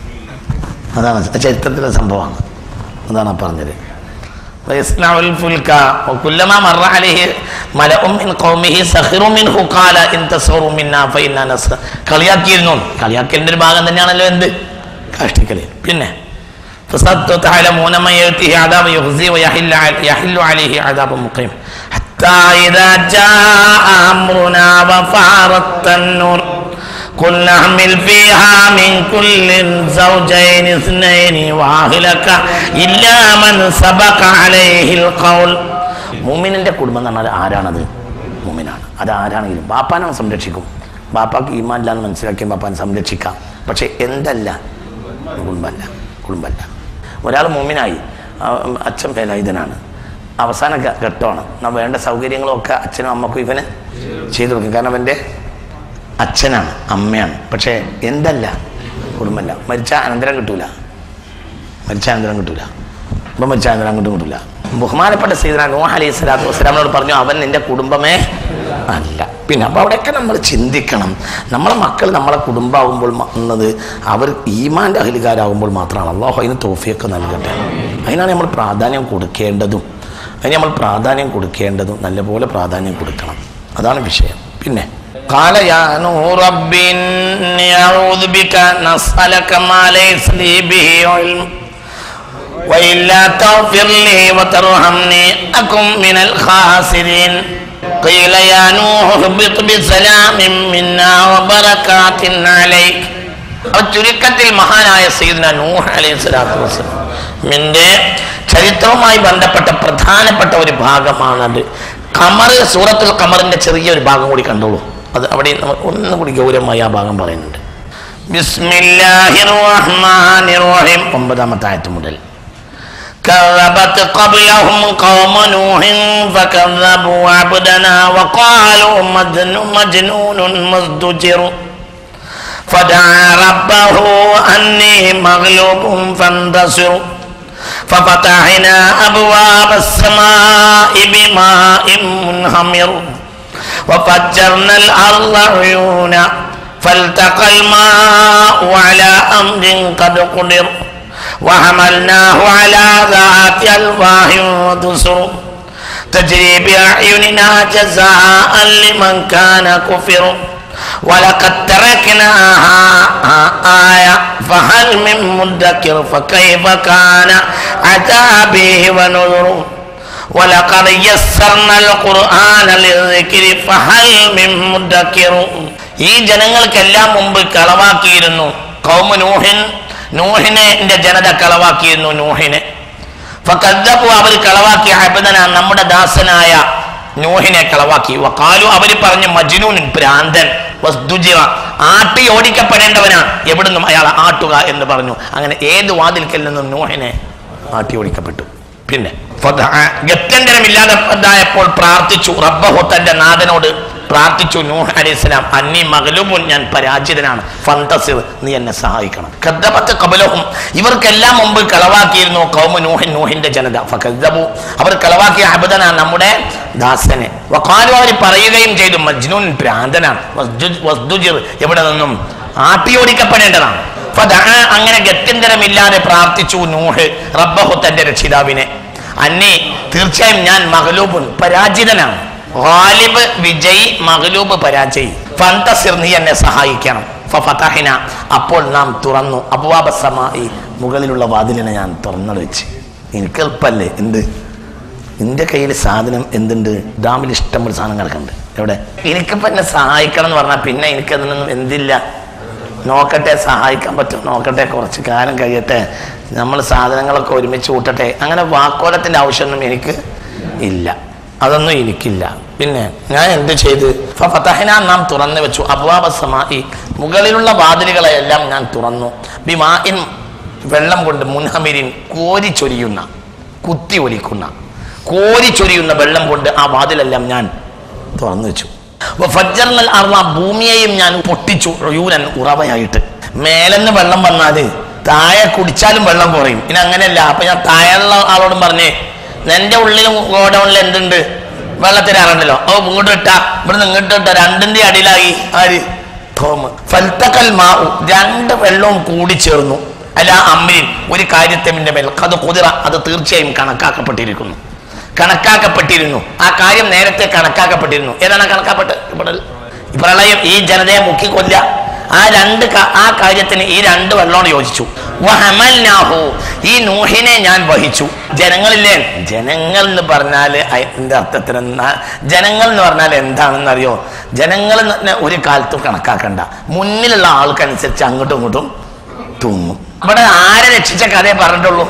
അതാണ് ചരിത്രത്തിലെ സംഭവമാണ് അതാണ് ആ പറഞ്ഞത് ويصنع الفلك وكلما مر عليه ملأ من قومه سخروا منه قال إن تسخروا منا فإنا نسخر കളിയാക്കിയിരുന്നു കളിയാക്കലിന്റെ ഒരു ഭാഗം തന്നെയാണല്ലോ എന്ത് കാഷ്ടിക്കല് പിന്നെ فستعلمون من يأتيه عذاب يخزي ويحل ع- يحل عليه عذاب مقيم حتى إذا جاء أمرنا وفارت النور قل نحمل فيها من كل زوجين اثنين واهلك إلا من سبق عليه القول മുമിനിന്റെ കുടുംബം എന്ന് പറഞ്ഞാൽ ആരാണത് മുമിനാണ് അത് ആരാണെങ്കിലും ബാപ്പാനെ അവൻ സംരക്ഷിക്കും ബാപ്പാക്ക് ഈമാനില്ലാന്ന് മനസ്സിലാക്കിയ ബാപ്പാനെ സംരക്ഷിക്കാം പക്ഷെ എന്തല്ല കുടുംബമല്ല കുടുംബമല്ല ഒരാൾ മുമിനായി ആ, അച്ഛൻ ഫേലായുധനാണ് അവസാന ഘ- ഘട്ടമാണ് നാം വേണ്ട സൗകര്യങ്ങളൊക്കെ അച്ഛനും അമ്മക്കും ഇവന് ചെയ്തു കൊടുക്കും കാരണം അവൻ്റെ അച്ഛനാണ് അമ്മയാണ് പക്ഷേ എന്തല്ല കുടുംബമല്ല മരിച്ച അനന്തരം കിട്ടൂല മരിച്ച അനന്തരം കിട്ടൂല ഇപ്പം മരിച്ച അനന്തരം അങ്ങോട്ടും കിട്ടൂല ബഹുമാനപ്പെട്ട സീദന നോഹ അലൈഹി സ്വലാത്തു വസ്സലാമിനോട് പറഞ്ഞു അവൻ നിന്റെ കുടുംബമേ അല്ല പിന്നെ അപ്പോൾ അവിടെയൊക്കെ നമ്മൾ ചിന്തിക്കണം നമ്മളെ മക്കൾ നമ്മളെ കുടുംബമാകുമ്പോൾ മ- എന്നത് അവർ ഈമാൻ്റെ അഹലികാരാകുമ്പോൾ മാത്രമാണ് അള്ളാഹു അതിന് തോഫിയൊക്കെ നൽകട്ടെ അതിനാണ് നമ്മൾ പ്രാധാന്യം കൊടുക്കേണ്ടതും അതിന് നമ്മൾ പ്രാധാന്യം കൊടുക്കേണ്ടതും നല്ലപോലെ പ്രാധാന്യം കൊടുക്കണം അതാണ് വിഷയം പിന്നെ قال يا نوح رب إني أعوذ بك أن أسألك ما ليس لي به علم وإلا تغفر لي وترحمني أكن من الخاسرين قيل يا نوح اهبط بسلام منا وبركات عليك അപ്പോൾ ചുരുക്കത്തിൽ മഹാനായ സയ്യിദ്ന നൂഹ് അലൈഹി സ്വലാത്തു വസ്സലാമിന്റെ ചരിത്രവുമായി ബന്ധപ്പെട്ട പ്രധാനപ്പെട്ട ഒരു ഭാഗമാണത് കമർ സൂറത്തുൽ കമറിന്റെ ചെറിയൊരു ഭാഗം കൂടി കണ്ടോളൂ അത് അവിടെ നമുക്ക് ഒന്നും കൂടി ഗൗരവമായി ആ ഭാഗം പറയുന്നുണ്ട് ബിസ്മില്ലാഹിർ റഹ്മാനിർ റഹീം ഒമ്പതാമത്തെ ആയത്ത് മുതൽ كذبت قبلهم قوم نوح فكذبوا عبدنا وقالوا مجن- مجنون مزدجر فدعا ربه أني مغلوب فانتصر ففتحنا أبواب السماء بماء منهمر وفجرنا الأرض عيونا فالتقى الماء على أمر قد قدر وحملناه على ذات ألواح ودسر تجري بأعيننا جزاء لمن كان كفر ولقد تركناها آية فهل من مدكر فكيف كان عذابي ونذر ولقد يسرنا القرآن للذكر فهل من مدكر ഈ ജനങ്ങൾക്കെല്ലാം മുമ്പ് കളവാക്കിയിരുന്നു കൗമ നൂഹിൻ നൂഹിനെ എന്റെ ജനത കളവാക്കിയിരുന്നു നൂഹിനെ ഫക്കദ്ദബു അവർ കളവാക്കി അബദന നമ്മുടെ ദാസനായ നൂഹിനെ കളവാക്കി വക്കാലു അവര് പറഞ്ഞു മജ്നൂൻ ഭ്രാന്തൻ വസ്തുജിറ ആട്ടി ഓടിക്കപ്പെടേണ്ടവനാണ് എവിടുന്നും അയാൾ ആട്ടുക എന്ന് പറഞ്ഞു അങ്ങനെ ഏത് വാതിൽക്കൽ നിന്നും നൂഹിനെ ആട്ടി ഓടിക്കപ്പെട്ടു പിന്നെ ഫദഅ, ഗത്യന്തരമില്ലാതെ ഇതായപ്പോൾ പ്രാർത്ഥിച്ചു റബ്ബഹു തന്റെ നാഥനോട് പ്രാർത്ഥിച്ചു നൂഹ് അലൈഹിസ്സലാം അന്നി മകലൂബുൻ ഞാൻ പരാജിതനാണ് ഫന്തസിർ നീ എന്നെ സഹായിക്കണം കദ്ദബത്ത് കബലഹും ഇവർക്കെല്ലാം മുമ്പ് കളവാക്കിയിരുന്നു കൗമ നൂഹിൻ നൂഹിന്റെ ജനത ഫകദ്ദബു അവർ കളവാക്കിയ അബദന നമ്മുടെ ദാസനെ വഖാലു അവർ പറയുകയും ചെയ്തു മജ്നൂൻ ഭ്രാന്തനാണ് വസ്ദുജ്- വസ്ദുജിർ എവിടെ നിന്നും ആട്ടിയോടിക്കപ്പെടേണ്ടതാണ് ഫദഅ, അങ്ങനെ ഗത്യന്തരമില്ലാതെ പ്രാർത്ഥിച്ചു നൂഹ് റബ്ബഹു തന്റെ രക്ഷിതാവിനെ അന്നി തീർച്ചയായും ഞാൻ മഹലൂബുൻ പരാജിതനാണ് ഗാലിബ് വിജയ് മഹലൂബ് പരാജയ് ഫന്തസിർ നീ എന്നെ സഹായിക്കണം ഫഫതഹിന അപ്പോൾ നാം തുറന്നു അബുവാബസമായി മുകളിലുള്ള വാതിലിനെ ഞാൻ തുറന്നു വെച്ച് എനിക്ക് എളുപ്പല്ലേ എന്ത് നിന്റെ കയ്യിൽ സാധനം എന്തുണ്ട് ഡാമിൽ ഇഷ്ടം ഒരു സാധനം കിടക്കുന്നുണ്ട് എവിടെ എനിക്കിപ്പോ എന്നെ സഹായിക്കണം എന്ന് പറഞ്ഞാൽ പിന്നെ എനിക്കതിനൊന്നും എന്തില്ല നോക്കട്ടെ സഹായിക്കാൻ പറ്റും നോക്കട്ടെ കുറച്ച് കാലം കഴിയട്ടെ നമ്മൾ സാധനങ്ങളൊക്കെ ഒരുമിച്ച് കൂട്ടട്ടെ അങ്ങനെ വാക്കോലത്തിന്റെ ആവശ്യമൊന്നും എനിക്ക് ഇല്ല അതൊന്നും എനിക്കില്ല പിന്നെ ഞാൻ എന്ത് ചെയ്ത് ഫതഹന നാം തുറന്നു വെച്ചു അബ്വാബസമായി മുകളിലുള്ള വാതിലുകളെല്ലാം ഞാൻ തുറന്നു ബിമാഇൻ വെള്ളം കൊണ്ട് മുൻഹമിരിൻ കോരി ചൊരിയുന്ന കുത്തി ഒലിക്കുന്ന കോരി ചൊരിയുന്ന വെള്ളം കൊണ്ട് ആ വാതിലെല്ലാം ഞാൻ തുറന്നു വെച്ചു ഫജ്ജർനൽ അർള ഭൂമിയെയും ഞാൻ പൊട്ടിച്ചു യൂനൻ ഉറവയായിട്ട് മേലെന്ന് വെള്ളം വന്നാല് താഴെ കുടിച്ചാലും വെള്ളം കുറയും ഇനി അങ്ങനെയല്ല അപ്പൊ ഞാൻ താഴെയുള്ള ആളോടും പറഞ്ഞേ എന്റെ ഉള്ളിലും ഗോഡൗണിൽ എന്തുണ്ട് വെള്ളത്തിനാറുണ്ടല്ലോ ഓ ഇങ്ങോട്ട് ഇട്ടാ ഇവിടുന്ന് ഇങ്ങോട്ട് ഇട്ട രണ്ടിന്റെ അടിയിലായി ആര് തോമ് ഫൽത്തക്കൽ മാവു രണ്ട് വെള്ളവും കൂടി ചേർന്നു അല്ല അമ്മിൻ ഒരു കാര്യത്തിന്റെ മേൽ അത് കുതിര അത് തീർച്ചയായും കണക്കാക്കപ്പെട്ടിരിക്കുന്നു കണക്കാക്കപ്പെട്ടിരുന്നു ആ കാര്യം നേരത്തെ കണക്കാക്കപ്പെട്ടിരുന്നു ഏതാണ് കണക്കാക്കപ്പെട്ട് ഇവിടെ ഈ പ്രളയം ഈ ജനതയെ മുക്കിക്കൊല്ല ആ രണ്ട് ക- ആ കാര്യത്തിന് ഈ രണ്ട് വെള്ളോട് യോജിച്ചു വഹമൽനാഹു ഈ നൂഹിനെ ഞാൻ വഹിച്ചു ജനങ്ങളില്ലേ ജനങ്ങൾ എന്ന് പറഞ്ഞാൽ അതിന്റെ അർത്ഥത്തിൽ എന്നാ ജനങ്ങൾ എന്ന് പറഞ്ഞാൽ എന്താണെന്ന് അറിയോ ജനങ്ങൾ എന്ന് പറഞ്ഞാൽ ഒരു കാലത്തും കണക്കാക്കണ്ട മുന്നിലുള്ള ആൾക്കനുസരിച്ച് അങ്ങോട്ടും ഇങ്ങോട്ടും തൂങ്ങും ഇവിടെ ആരെ രക്ഷിച്ച കഥയെ പറഞ്ഞിട്ടുള്ളൂ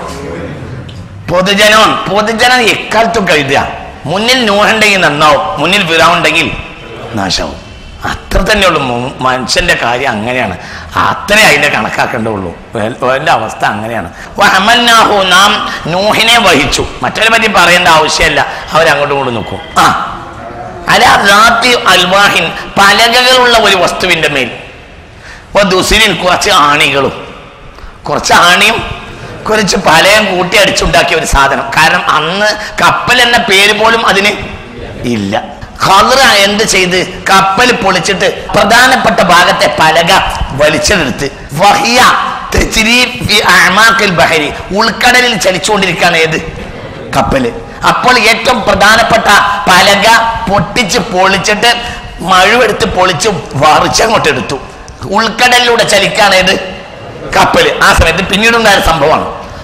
പൊതുജനം പൊതുജനം എക്കാലത്തും കഴുതുക മുന്നിൽ നൂഹുണ്ടെങ്കിൽ നന്നാവും മുന്നിൽ വിറാവുണ്ടെങ്കിൽ നാശാവും അത്ര തന്നെയുള്ളൂ മു- മനുഷ്യന്റെ കാര്യം അങ്ങനെയാണ് അത്രേ അതിന്റെ കണക്കാക്കേണ്ടുള്ളൂ എന്റെ അവസ്ഥ അങ്ങനെയാണ് വഹമന്നാഹു നാം നൂഹിനെ വഹിച്ചു മറ്റൊരു പറ്റി പറയേണ്ട ആവശ്യമില്ല അവരങ്ങോട്ടും ഇങ്ങോട്ടും നോക്കും ആ അല റാത്തി അൽവാഹിൻ പലകകളുള്ള ഒരു വസ്തുവിന്റെ മേൽ ദുസിരിൻ കുറച്ച് ആണികളും കുറച്ച് ആണിയും കുറച്ച് പലയും കൂട്ടി അടിച്ചുണ്ടാക്കിയ ഒരു സാധനം കാരണം അന്ന് കപ്പൽ എന്ന പേര് പോലും അതിന് ഇല്ല ഖദറ എന്ത് ചെയ്ത് കപ്പൽ പൊളിച്ചിട്ട് പ്രധാനപ്പെട്ട ഭാഗത്തെ പലക വലിച്ചെടുത്ത് വഹിയ തജ്രി ഫി അഅമാഖിൽ ബഹരി ഉൾക്കടലിൽ ചലിച്ചുകൊണ്ടിരിക്കുകയാണ് ഏത് കപ്പല് അപ്പോൾ ഏറ്റവും പ്രധാനപ്പെട്ട പലക പൊട്ടിച്ച് പൊളിച്ചിട്ട് മഴുവെടുത്ത് പൊളിച്ച് വറിച്ചങ്ങോട്ട് എടുത്തു ഉൾക്കടലിലൂടെ ചലിക്കാണ് ഏത് കപ്പല് ആ സമയത്ത് പിന്നീടുണ്ടായ സംഭവമാണ്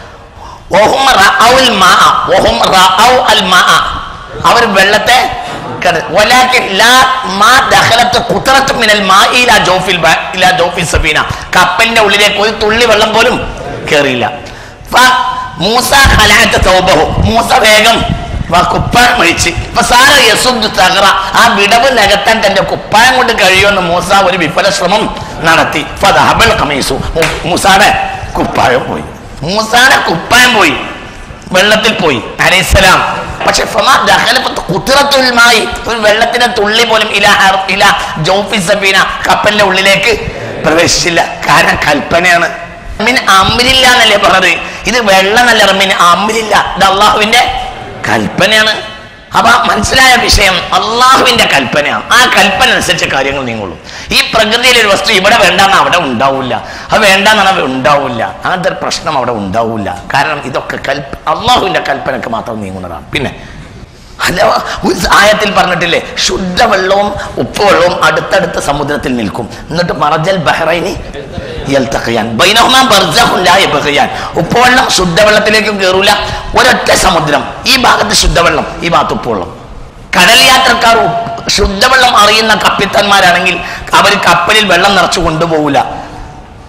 ഓഹും റഅഉൽ മാഅ. ഓഹും റഅഉ അൽ മാഅ. അവർ വെള്ളത്തെ കട- വലാകിൻ ലാ മാ ദഖലത്ത് ഖുത്രത്ത് മിനൽ മാഇ ഇലാ ജൗഫിൽ ബ- ഇലാ ജൗഫി സഫീന കപ്പലിന്റെ ഉള്ളിലേക്ക് ഒരു തുള്ളി വെള്ളം പോലും കേറിയില്ല ഫ മൂസ ഖലഅത്ത് തൗബഹു മൂസ വേഗം വാ കുപ്പായം അഴിച്ച് ഫസാര യസുദ്ദു തഗ്റ ആ വിടവ് നികത്താൻ തന്റെ കുപ്പായം കൊണ്ട് കഴിയുമെന്ന് മൂസ ഒരു വിഫല ശ്രമം നടത്തി ഫദഹബൽ ഖമീസു മു- മൂസാടെ കുപ്പായം പോയി മൂസാടെ കുപ്പായം പോയി വെള്ളത്തിൽ പോയി അലൈഹിസ്സലാം പക്ഷെ ഫമാ ദഖല ഫ ഖുത്രത്തുൽ മായി ഒരു വെള്ളത്തിന്റെ തുള്ളി പോലും ഇല ഹർ- ഇല ജൗഫി സബീന കപ്പലിന്റെ ഉള്ളിലേക്ക് പ്രവേശിച്ചില്ല കാരണം കൽപ്പനയാണ് മിൻ അമ്രില്ല എന്നല്ലേ പറഞ്ഞത് ഇത് വെള്ളമല്ല മിൻ അമ്രില്ല ഇത് അള്ളാഹുവിന്റെ കൽപ്പനയാണ് അപ്പൊ മനസ്സിലായ വിഷയം അള്ളാഹുവിന്റെ കൽപ്പനയാണ് ആ കൽപ്പന അനുസരിച്ച് കാര്യങ്ങൾ നീങ്ങുള്ളൂ ഈ പ്രകൃതിയിലെ ഒരു വസ്തു ഇവിടെ വേണ്ടെന്ന് അവിടെ ഉണ്ടാവില്ല അത് വേണ്ടെന്നാണ് അവിടെ ഉണ്ടാവില്ല അങ്ങനത്തെ ഒരു പ്രശ്നം അവിടെ ഉണ്ടാവില്ല കാരണം ഇതൊക്കെ കൽപ്പ അള്ളാഹുവിന്റെ കൽപ്പനക്ക് മാത്രം നീങ്ങുന്നതാണ് പിന്നെ അല്ല ഒരു ആയത്തിൽ പറഞ്ഞിട്ടില്ലേ ശുദ്ധവെള്ളവും ഉപ്പുവെള്ളവും അടുത്തടുത്ത സമുദ്രത്തിൽ നിൽക്കും എന്നിട്ട് മറജൽ ബഹ്റൈനി യൽതഖിയാൻ ബൈനഹുമാ ബർസഖുൻ ലാ യബ്ഗിയാൻ ഉപ്പുവെള്ളം ശുദ്ധവെള്ളത്തിലേക്കും കയറൂല ഒരൊറ്റ സമുദ്രം ഈ ഭാഗത്ത് ശുദ്ധവെള്ളം ഈ ഭാഗത്ത് ഉപ്പുവെള്ളം കടൽ യാത്രക്കാർ ഉപ്പ്- ശുദ്ധവെള്ളം അറിയുന്ന കപ്പിത്തന്മാരാണെങ്കിൽ അവർ കപ്പലിൽ വെള്ളം നിറച്ചു കൊണ്ടുപോകില്ല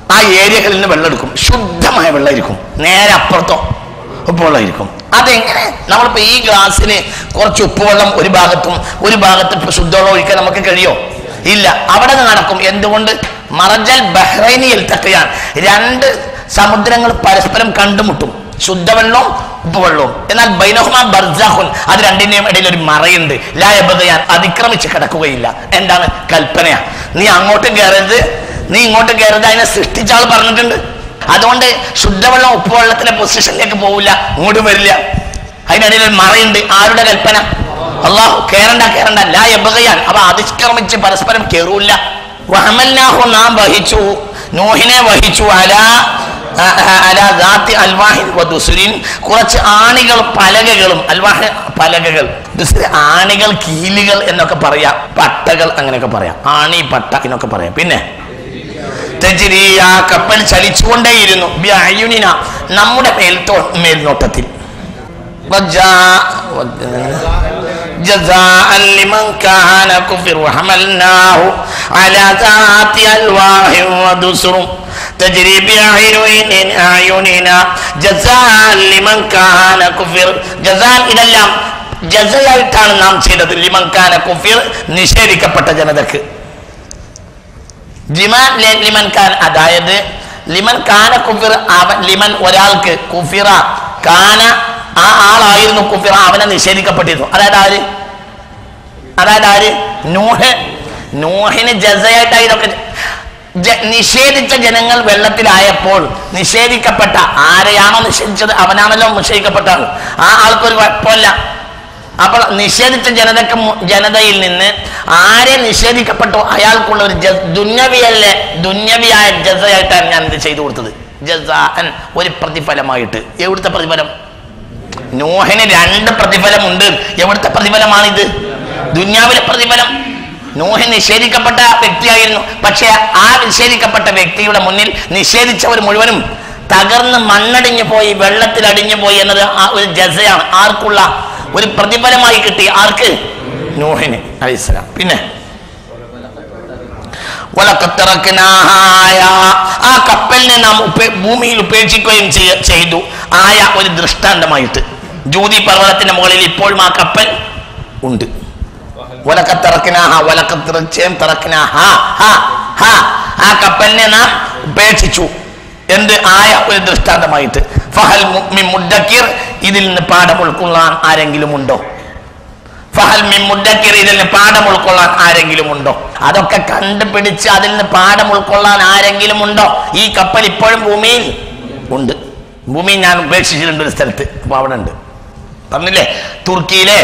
ആ ഏരിയകളിൽ നിന്ന് വെള്ളം എടുക്കും ശുദ്ധമായ വെള്ളമായിരിക്കും നേരെ അപ്പുറത്തോ ഉപ്പുവെള്ളമായിരിക്കും അതെങ്ങനെ നമ്മളിപ്പോ ഈ ഗ്ലാസ്സിന് കുറച്ച് ഉപ്പുവെള്ളം ഒരു ഭാഗത്തും ഒരു ഭാഗത്ത് ഇപ്പൊ ശുദ്ധവെള്ളം ഒഴിക്കാൻ നമുക്ക് കഴിയോ ഇല്ല അവിടെ നിന്ന് നടക്കും എന്തുകൊണ്ട് മറജൽ ബഹ്റൈനിയിൽ തക്കയാണ് രണ്ട് സമുദ്രങ്ങൾ പരസ്പരം കണ്ടുമുട്ടും ശുദ്ധവെള്ളവും ഉപ്പുവെള്ളവും എന്നാൽ ബൈനഹുമ ബർജാഹുൻ അത് രണ്ടിന്റെയും ഇടയിൽ ഒരു മറയുണ്ട് ലായബതയാൻ അതിക്രമിച്ച് കിടക്കുകയില്ല എന്താണ് കൽപ്പനയാ നീ അങ്ങോട്ടും കയറരുത് നീ ഇങ്ങോട്ടും കയറരുത് അതിനെ സൃഷ്ടിച്ച ആൾ പറഞ്ഞിട്ടുണ്ട് അതുകൊണ്ട് ശുദ്ധവെള്ളം ഉപ്പുവെള്ളത്തിന്റെ പൊസിഷനിലേക്ക് പോവില്ല ഇങ്ങോട്ടും വരില്ല അതിനിടയിൽ ഒരു മറയുണ്ട് ആരുടെ കൽപ്പന അള്ളാഹു കേറണ്ട കേറണ്ട ലാ എബകയാൻ അവ അതിക്രമിച്ച് പരസ്പരം കേറൂല്ല വഹമൽനാഹു നാം വഹിച്ചു നോഹിനെ വഹിച്ചു അല ആ, ആ, അല ദാത്തി അൽവാഹിൻ വദുസുരിൻ കുറച്ച് ആണികൾ പലകകളും അൽവാഹ് പലകകൾ ദുസ്രി ആണികൾ കീലുകൾ എന്നൊക്കെ പറയാം പട്ടകൾ അങ്ങനെയൊക്കെ പറയാം ആണി പട്ട എന്നൊക്കെ പറയാം പിന്നെ തജ്രി ആ കപ്പൽ ചലിച്ചുകൊണ്ടേയിരുന്നു ബിഅയുനിന നമ്മുടെ മേൽത്തോ മേൽനോട്ടത്തിൽ وجاء جزاء لمن كان كفر وحملناه على ذات ألواح ودسر تجري بأعين أعيننا جزاء لمن كان كفر جزاء ഇതെല്ലാം ജസയായിട്ടാണ് നാം ചെയ്തത് ലിമൻ കാന കുഫിർ നിഷേധിക്കപ്പെട്ട ജനതക്ക് ലിമാൻ ലെ- ലിമൻ കാൻ അതായത് ലിമൻ കാന കുഫിർ അവൻ ലിമൻ ഒരാൾക്ക് കുഫിറ കാന ആ ആളായിരുന്നു കുഫിറ അവനെ നിഷേധിക്കപ്പെട്ടിരുന്നു അതായത് ആര് അതായത് ആര് നൂഹ് നൂഹിന് ജസയായിട്ട് ഇതൊക്കെ ജ- നിഷേധിച്ച ജനങ്ങൾ വെള്ളത്തിലായപ്പോൾ നിഷേധിക്കപ്പെട്ട ആരെയാണോ നിഷേധിച്ചത് അവനാണല്ലോ നിഷേധിക്കപ്പെട്ട ആൾ ആ ആൾക്കൊരു കുഴപ്പമില്ല അപ്പോൾ നിഷേധിച്ച ജനതക്ക് മു- ജനതയിൽ നിന്ന് ആരെ നിഷേധിക്കപ്പെട്ടോ അയാൾക്കുള്ള ഒരു ജ- ദുന്യവിയല്ലേ ദുന്യവിയായ ജസയായിട്ടാണ് ഞാൻ ഇത് ചെയ്തു കൊടുത്തത് ജസാൻ ഒരു പ്രതിഫലമായിട്ട് എവിടുത്തെ പ്രതിഫലം നോഹിന് രണ്ട് പ്രതിഫലമുണ്ട് എവിടുത്തെ പ്രതിഫലമാണിത് ദുന്യാവിലെ പ്രതിഫലം നോഹ് നിഷേധിക്കപ്പെട്ട വ്യക്തിയായിരുന്നു പക്ഷേ ആ നിഷേധിക്കപ്പെട്ട വ്യക്തിയുടെ മുന്നിൽ നിഷേധിച്ചവർ മുഴുവനും തകർന്ന് മണ്ണടിഞ്ഞു പോയി വെള്ളത്തിൽ അടിഞ്ഞു പോയി എന്നത് ആ ഒരു ജസയാണ് ആർക്കുള്ള ഒരു പ്രതിഫലമായി കിട്ടി ആർക്ക് നോഹിന് അലൈഹിസ്സലാം പിന്നെ വലക്കത്തിറക്കിനായ ആ കപ്പലിനെ നാം ഉപേ- ഭൂമിയിൽ ഉപേക്ഷിക്കുകയും ചെയ്യ- ചെയ്തു ആയ ഒരു ദൃഷ്ടാന്തമായിട്ട് ജൂതി പർവ്വതത്തിന്റെ മുകളിൽ ഇപ്പോഴും ആ കപ്പൽ ഉണ്ട് വലക്കത്തിറക്കിനാഹ വലക്കത്തിറച്ചേം തിറക്കിനാഹ ഹാ ഹാ ആ കപ്പലിനെ നാം ഉപേക്ഷിച്ചു എന്ത് ആയ ഒരു ദൃഷ്ടാന്തമായിട്ട് ഫഹൽ മുഅ്മിൻ മുദ്ദക്കിർ ഇതിൽ നിന്ന് പാഠം ഉൾക്കൊള്ളാൻ ആരെങ്കിലും ഉണ്ടോ ഫഹൽ മിൻ മുദ്ദക്കിർ ഇതിൽ നിന്ന് പാഠം ഉൾക്കൊള്ളാൻ ആരെങ്കിലും ഉണ്ടോ അതൊക്കെ കണ്ടുപിടിച്ച് അതിൽ നിന്ന് പാഠം ഉൾക്കൊള്ളാൻ ആരെങ്കിലും ഉണ്ടോ ഈ കപ്പൽ ഇപ്പോഴും ഭൂമിയിൽ ഉണ്ട് ഭൂമിയിൽ ഞാൻ ഉപേക്ഷിച്ചിട്ടുണ്ട് ഒരു സ്ഥലത്ത് അപ്പൊ അവിടെ ഉണ്ട് പറഞ്ഞില്ലേ തുർക്കിയിലെ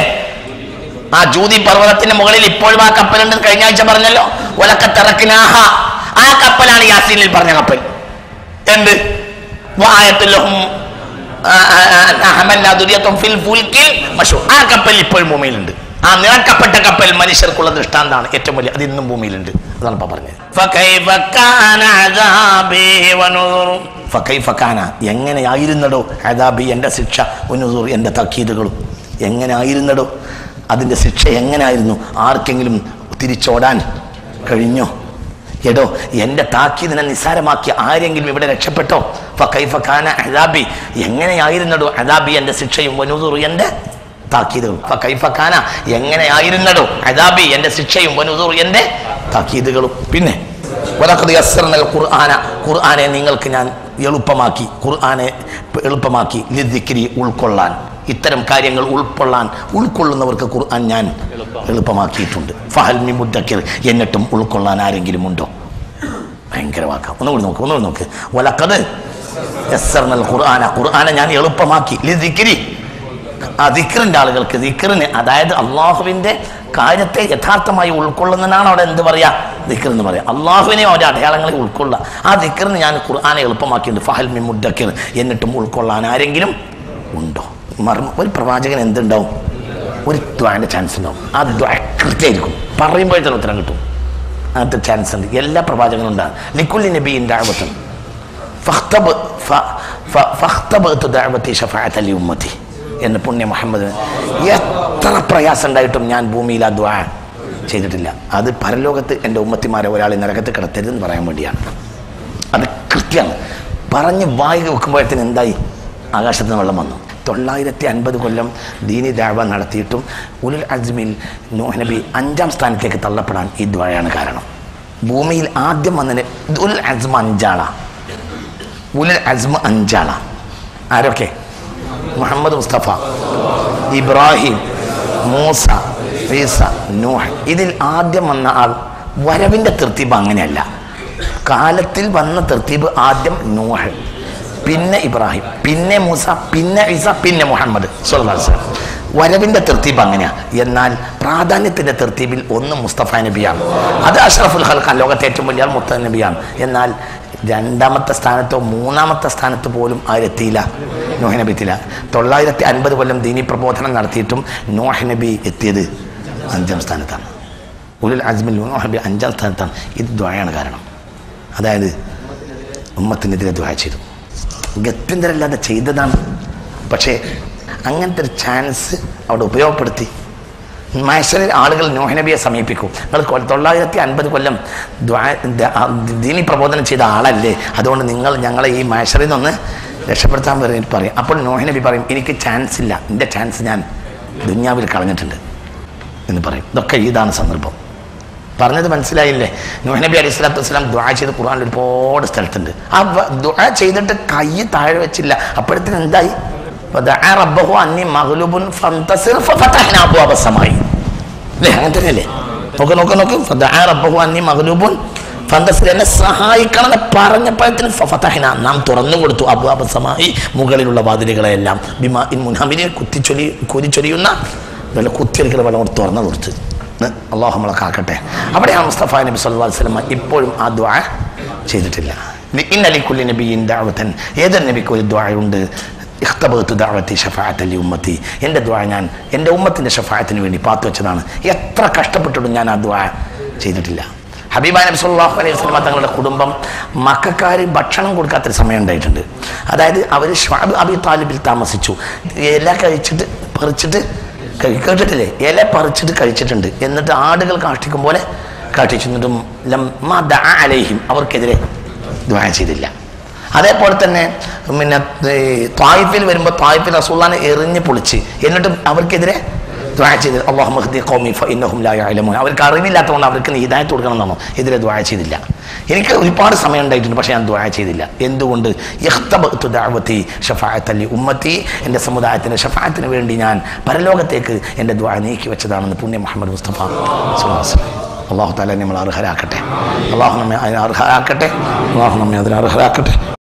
ആ ജൂതി പർവ്വതത്തിന്റെ മുകളിൽ ഇപ്പോഴും ആ കപ്പലുണ്ട് കഴിഞ്ഞ ആഴ്ച പറഞ്ഞല്ലോ ഒലക്കത്തിറക്കിനാഹ ആ കപ്പലാണ് യാസീനിൽ പറഞ്ഞ കപ്പൽ എന്ത് വായത്തുലഹും ആ, ആ, ആ, ഹമൽനാ ദുരിയത്തും ഫിൽ ഫുൽക്കിൽ മശൂ. ആ കപ്പൽ ഇപ്പോഴും ഭൂമിയിലുണ്ട് ആ നിറക്കപ്പെട്ട കപ്പൽ മനുഷ്യർക്കുള്ള ദൃഷ്ടാന്താണ് ഏറ്റവും വലിയ അത് ഇന്നും ഭൂമിയിലുണ്ട് അതാണ് ഇപ്പൊ പറഞ്ഞത് ഫകൈഫ കാന അദാബി വനുദുർ. ഫകൈഫ കാന എങ്ങനെയായിരുന്നടോ അദാബി എൻ്റെ ശിക്ഷ ഉനുദുർ എൻ്റെ തക്കീതുകളും എങ്ങനെ ആയിരുന്നടോ അതിൻ്റെ ശിക്ഷ എങ്ങനായിരുന്നു ആർക്കെങ്കിലും തിരിച്ചോടാൻ കഴിഞ്ഞോ എടോ എൻ്റെ താക്കീതിനെ നിസ്സാരമാക്കിയ ആരെങ്കിലും ഇവിടെ രക്ഷപ്പെട്ടോ ഫക്കൈഫ ഖാന അദാബി എങ്ങനെയായിരുന്നടോ അദാബി എൻ്റെ ശിക്ഷയും വനുദുറു എൻ്റെ താക്കീതുകളും ഫക്കൈഫ ഖാന എങ്ങനെയായിരുന്നടോ അദാബി എൻ്റെ ശിക്ഷയും വനുദുറു എൻ്റെ താക്കീതുകളും പിന്നെ വലഖദ് യസ്സർനൽ ഖുർആന ഖുർആനെ നിങ്ങൾക്ക് ഞാൻ എളുപ്പമാക്കി ഖുർആനെ എളുപ്പമാക്കി ലിദ്ദിക്രി ഉൾക്കൊള്ളാൻ ഇത്തരം കാര്യങ്ങൾ ഉൾക്കൊള്ളാൻ ഉൾക്കൊള്ളുന്നവർക്ക് ഖുർആൻ ഞാൻ എളുപ്പമാക്കിയിട്ടുണ്ട് ഫഹൽ മി മുദ്ദക്കിർ എന്നിട്ടും ഉൾക്കൊള്ളാൻ ആരെങ്കിലും ഉണ്ടോ ഭയങ്കര വാക്കാം ഒന്നുകൂടി നോക്ക് ഒന്നുകൂടി നോക്ക് വലക്കത് യസ്സർനൽ ഖുർആന ഖുർആനെ ഞാൻ എളുപ്പമാക്കി ലിദ്ദിക്രി ആ ദിക്റിന്റെ ആളുകൾക്ക് ദിക്റിന് അതായത് അള്ളാഹുവിന്റെ കാര്യത്തെ യഥാർത്ഥമായി ഉൾക്കൊള്ളുന്നതിനാണ് അവിടെ എന്ത് പറയാ ദിക്ർ എന്ന് പറയാം അള്ളാഹുവിനെ അവരുടെ അടയാളങ്ങളെ ഉൾക്കൊള്ളുക ആ ദിക്റിന് ഞാൻ ഖുർആനെ എളുപ്പമാക്കിയിട്ടുണ്ട് ഫഹൽ മി മുദ്ദക്കിർ എന്നിട്ടും ഉൾക്കൊള്ളാൻ ആരെങ്കിലും ഉണ്ടോ മർമ്മ ഒരു പ്രവാചകൻ എന്തുണ്ടാവും ഒരു ദ്വാന്റെ ചാൻസ് ഉണ്ടാവും ആ ദ്വാ കൃത്യമായിരിക്കും പറയുമ്പോൾ തന്നെ ഉത്തരം കിട്ടും അങ്ങനത്തെ ചാൻസ് ഉണ്ട് എല്ലാ പ്രവാചകനും ഉണ്ടാകും ലിക്കുല്ലി നബീൻ ദാവത്തും ഫഖ്തബ് ഫ- ഫ- ഫഖ്തബഅ്തു ദഅവതി ശഫാഅത ലി ഉമ്മത്തി എന്ന് പുണ്യ മുഹമ്മദ് എത്ര പ്രയാസം ഉണ്ടായിട്ടും ഞാൻ ഭൂമിയിൽ ആ ദ്വാ ചെയ്തിട്ടില്ല അത് പരലോകത്ത് എൻ്റെ ഉമ്മത്തിമാരെ ഒരാളെ നരകത്ത് കിടത്തരുതെന്ന് പറയാൻ വേണ്ടിയാണ് അത് കൃത്യമാണ് പറഞ്ഞ് വായി വെക്കുമ്പോഴത്തേന് എന്തായി ആകാശത്ത് നിന്ന് വെള്ളം വന്നു തൊള്ളായിരത്തി അൻപത് കൊല്ലം ദീനി ദാവ നടത്തിയിട്ടും ഉലുൽ അജ്മിൽ നൂഹ് നബി അഞ്ചാം സ്ഥാനത്തേക്ക് തള്ളപ്പെടാൻ ഈ ദ്വയാണ് കാരണം ഭൂമിയിൽ ആദ്യം വന്നതിന് ഉൽ അസ്മ അഞ്ചാളാണ് ഉലുൽ അസ്മ അഞ്ചാളാണ് ആരൊക്കെ മുഹമ്മദ് മുസ്തഫ ഇബ്രാഹിം മൂസ ഈസ നൂഹ് ഇതിൽ ആദ്യം വന്ന ആൾ വരവിൻ്റെ തൃത്തീബ് അങ്ങനെയല്ല കാലത്തിൽ വന്ന തൃത്തീബ് ആദ്യം നൂഹ് പിന്നെ ഇബ്രാഹിം പിന്നെ മൂസ പിന്നെ ഈസ പിന്നെ മുഹമ്മദ് സ്വല്ലല്ലാഹു അലൈഹി വസല്ലം വരവിൻ്റെ തൃത്തീബ് അങ്ങനെയാണ് എന്നാൽ പ്രാധാന്യത്തിൻ്റെ തൃത്തീബിൽ ഒന്ന് മുസ്തഫ നബിയാണ് അത് അഷ്റഫുൽ ഹൽഖാൻ ലോകത്തെ ഏറ്റവും വലിയ ആൾ മുത്ത നബിയാണ് എന്നാൽ രണ്ടാമത്തെ സ്ഥാനത്തോ മൂന്നാമത്തെ സ്ഥാനത്ത് പോലും ആരെത്തിയില്ല നോഹ നബി എത്തിയില്ല തൊള്ളായിരത്തി അൻപത് കൊല്ലം ദീനി പ്രബോധനം നടത്തിയിട്ടും നോഹ നബി എത്തിയത് അഞ്ചാം സ്ഥാനത്താണ് ഉലുൽ അജ്മിൽ നോഹ നബി അഞ്ചാം സ്ഥാനത്താണ് ഇത് ദ്വായാണ് കാരണം അതായത് ഉമ്മത്തിനെതിരെ ദ്വായ ചെയ്തു ഗത്യന്തരല്ലാതെ ചെയ്തതാണ് പക്ഷേ അങ്ങനത്തെ ഒരു ചാൻസ് അവിടെ ഉപയോഗപ്പെടുത്തി മൈസറിൽ ആളുകൾ നോഹനബിയെ സമീപിക്കും നിങ്ങൾ കൊ- തൊള്ളായിരത്തി അൻപത് കൊല്ലം ദ്വാ- ദ- ആ ദീനി പ്രബോധനം ചെയ്ത ആളല്ലേ അതുകൊണ്ട് നിങ്ങൾ ഞങ്ങളെ ഈ മൈസറിൽ നിന്നൊന്ന് രക്ഷപ്പെടുത്താൻ പറയും പറയും അപ്പോൾ നോഹനബി പറയും എനിക്ക് ചാൻസ് ഇല്ല എൻ്റെ ചാൻസ് ഞാൻ ദുന്യാവിൽ കളഞ്ഞിട്ടുണ്ട് എന്ന് പറയും ഇതൊക്കെ ഇതാണ് സന്ദർഭം പറഞ്ഞത് മനസ്സിലായില്ലേ നൂഹ്നബി അലൈഹി സ്വലാത്തു വസ്സലാം ദ്വാ ചെയ്ത് ഖുർആനിൽ ഒരുപാട് സ്ഥലത്തുണ്ട് ആ വ- ദ്വാ ചെയ്തിട്ട് കൈ താഴെ വെച്ചില്ല അപ്പോഴത്തേന് എന്തായി ഫദഅ റബ്ബഹു അന്നി മഗ്ലൂബുൻ ഫന്തസിർ ഫഫതഹ്നാ അബ്വാബ സമായി അല്ലേ അങ്ങനെ തന്നെയല്ലേ നോക്ക് നോക്ക് നോക്ക് ഫദഅ റബ്ബഹു അന്നി മഗ്ലൂബുൻ ഫന്തസിർ എന്നെ സഹായിക്കണം എന്ന് പറഞ്ഞപ്പോഴത്തിന് ഫഫതഹ്ന നാം തുറന്നു കൊടുത്തു അബ്വാബ സമായി മുകളിലുള്ള വാതിലുകളെല്ലാം ബിമാ ഇൻ മുൻഹമിനെ കുത്തിച്ചൊലി കുരിച്ചൊലിയുന്ന നല്ല കുത്തിയൊലിക്കുന്ന വെള്ളം കൊണ്ട് തുറന്നു കൊടുത്ത് അള്ളാഹു നമ്മളെ കാക്കട്ടെ അവിടെയാണ് മുസ്തഫ നബി സല്ലല്ലാഹു അലൈഹി വസല്ലം ഇപ്പോഴും ആ ദ്വാ ചെയ്തിട്ടില്ല ഇന്നലിക്കുല്ലി നബിയിൻ ദഅവതൻ ഏതൊരു നബിക്ക് ഒരു ദ്വായുണ്ട് ഇഖ്തബത്തു ദഅവത്തി ഷഫാഅത്തൻ ലി ഉമ്മത്തി എൻ്റെ ദ്വാ ഞാൻ എൻ്റെ ഉമ്മത്തിൻ്റെ ഷഫായത്തിന് വേണ്ടി പാത്തു വെച്ചതാണ് എത്ര കഷ്ടപ്പെട്ടിട്ടും ഞാൻ ആ ദ്വാ ചെയ്തിട്ടില്ല ഹബീബ നബി സല്ലല്ലാഹു അലൈഹി വസല്ലം തങ്ങളുടെ കുടുംബം മക്കാർ ഭക്ഷണം കൊടുക്കാത്തൊരു സമയം ഉണ്ടായിട്ടുണ്ട് അതായത് അവർ ഷ്വാബ് അബി താലിബിൽ താമസിച്ചു എല്ലാം കഴിച്ചിട്ട് പറിച്ചിട്ട് കഴി- കേട്ടിട്ടില്ലേ ഇല പറിച്ചിട്ട് കഴിച്ചിട്ടുണ്ട് എന്നിട്ട് ആടുകൾ കാഷ്ടിക്കും പോലെ കാഷ്ടിച്ചു എന്നിട്ടും ലമ്മ ദഅ അലൈഹിം അവർക്കെതിരെ ദ്വാ ചെയ്തില്ല അതേപോലെ തന്നെ പിന്നെ ഈ ത്വായിഫിൽ വരുമ്പോൾ ത്വായിഫിൽ റസൂള്ളാനെ എറിഞ്ഞ് പൊളിച്ച് എന്നിട്ടും അവർക്കെതിരെ ദ്വാ ചെയ്ത് അള്ളാഹു മഹ്ദി ഖൗമി ഫഇന്നഹും ലാ യഅലമൂൻ അവർക്ക് അറിവില്ലാത്തതുകൊണ്ട് അവർക്ക് നീ ഹിദായത്ത് കൊടുക്കണം എന്നാണോ എതിരെ ദ്വാ ചെയ്തില്ല എനിക്ക് ഒരുപാട് സമയം ഉണ്ടായിട്ടുണ്ട് പക്ഷേ ഞാൻ ദ്വാ ചെയ്തില്ല എന്തുകൊണ്ട് ഇഖ്തബത്തു ദഅവതി ഷഫാഅത്തൻ ലി ഉമ്മത്തി എൻ്റെ സമുദായത്തിൻ്റെ ഷഫാഅത്തിന് വേണ്ടി ഞാൻ പരലോകത്തേക്ക് എൻ്റെ ദ്വാ നീക്കി വെച്ചതാണെന്ന് പുണ്യ മുഹമ്മദ് മുസ്തഫ സ്വല്ലല്ലാഹു അലൈഹി വസല്ലം. അള്ളാഹു താല നമ്മൾ അർഹരാക്കട്ടെ അള്ളാഹു നമ്മെ അതിന് അർഹരാക്കട്ടെ അള്ളാഹു നമ്മെ അതിന് അർഹരാക്കട്ടെ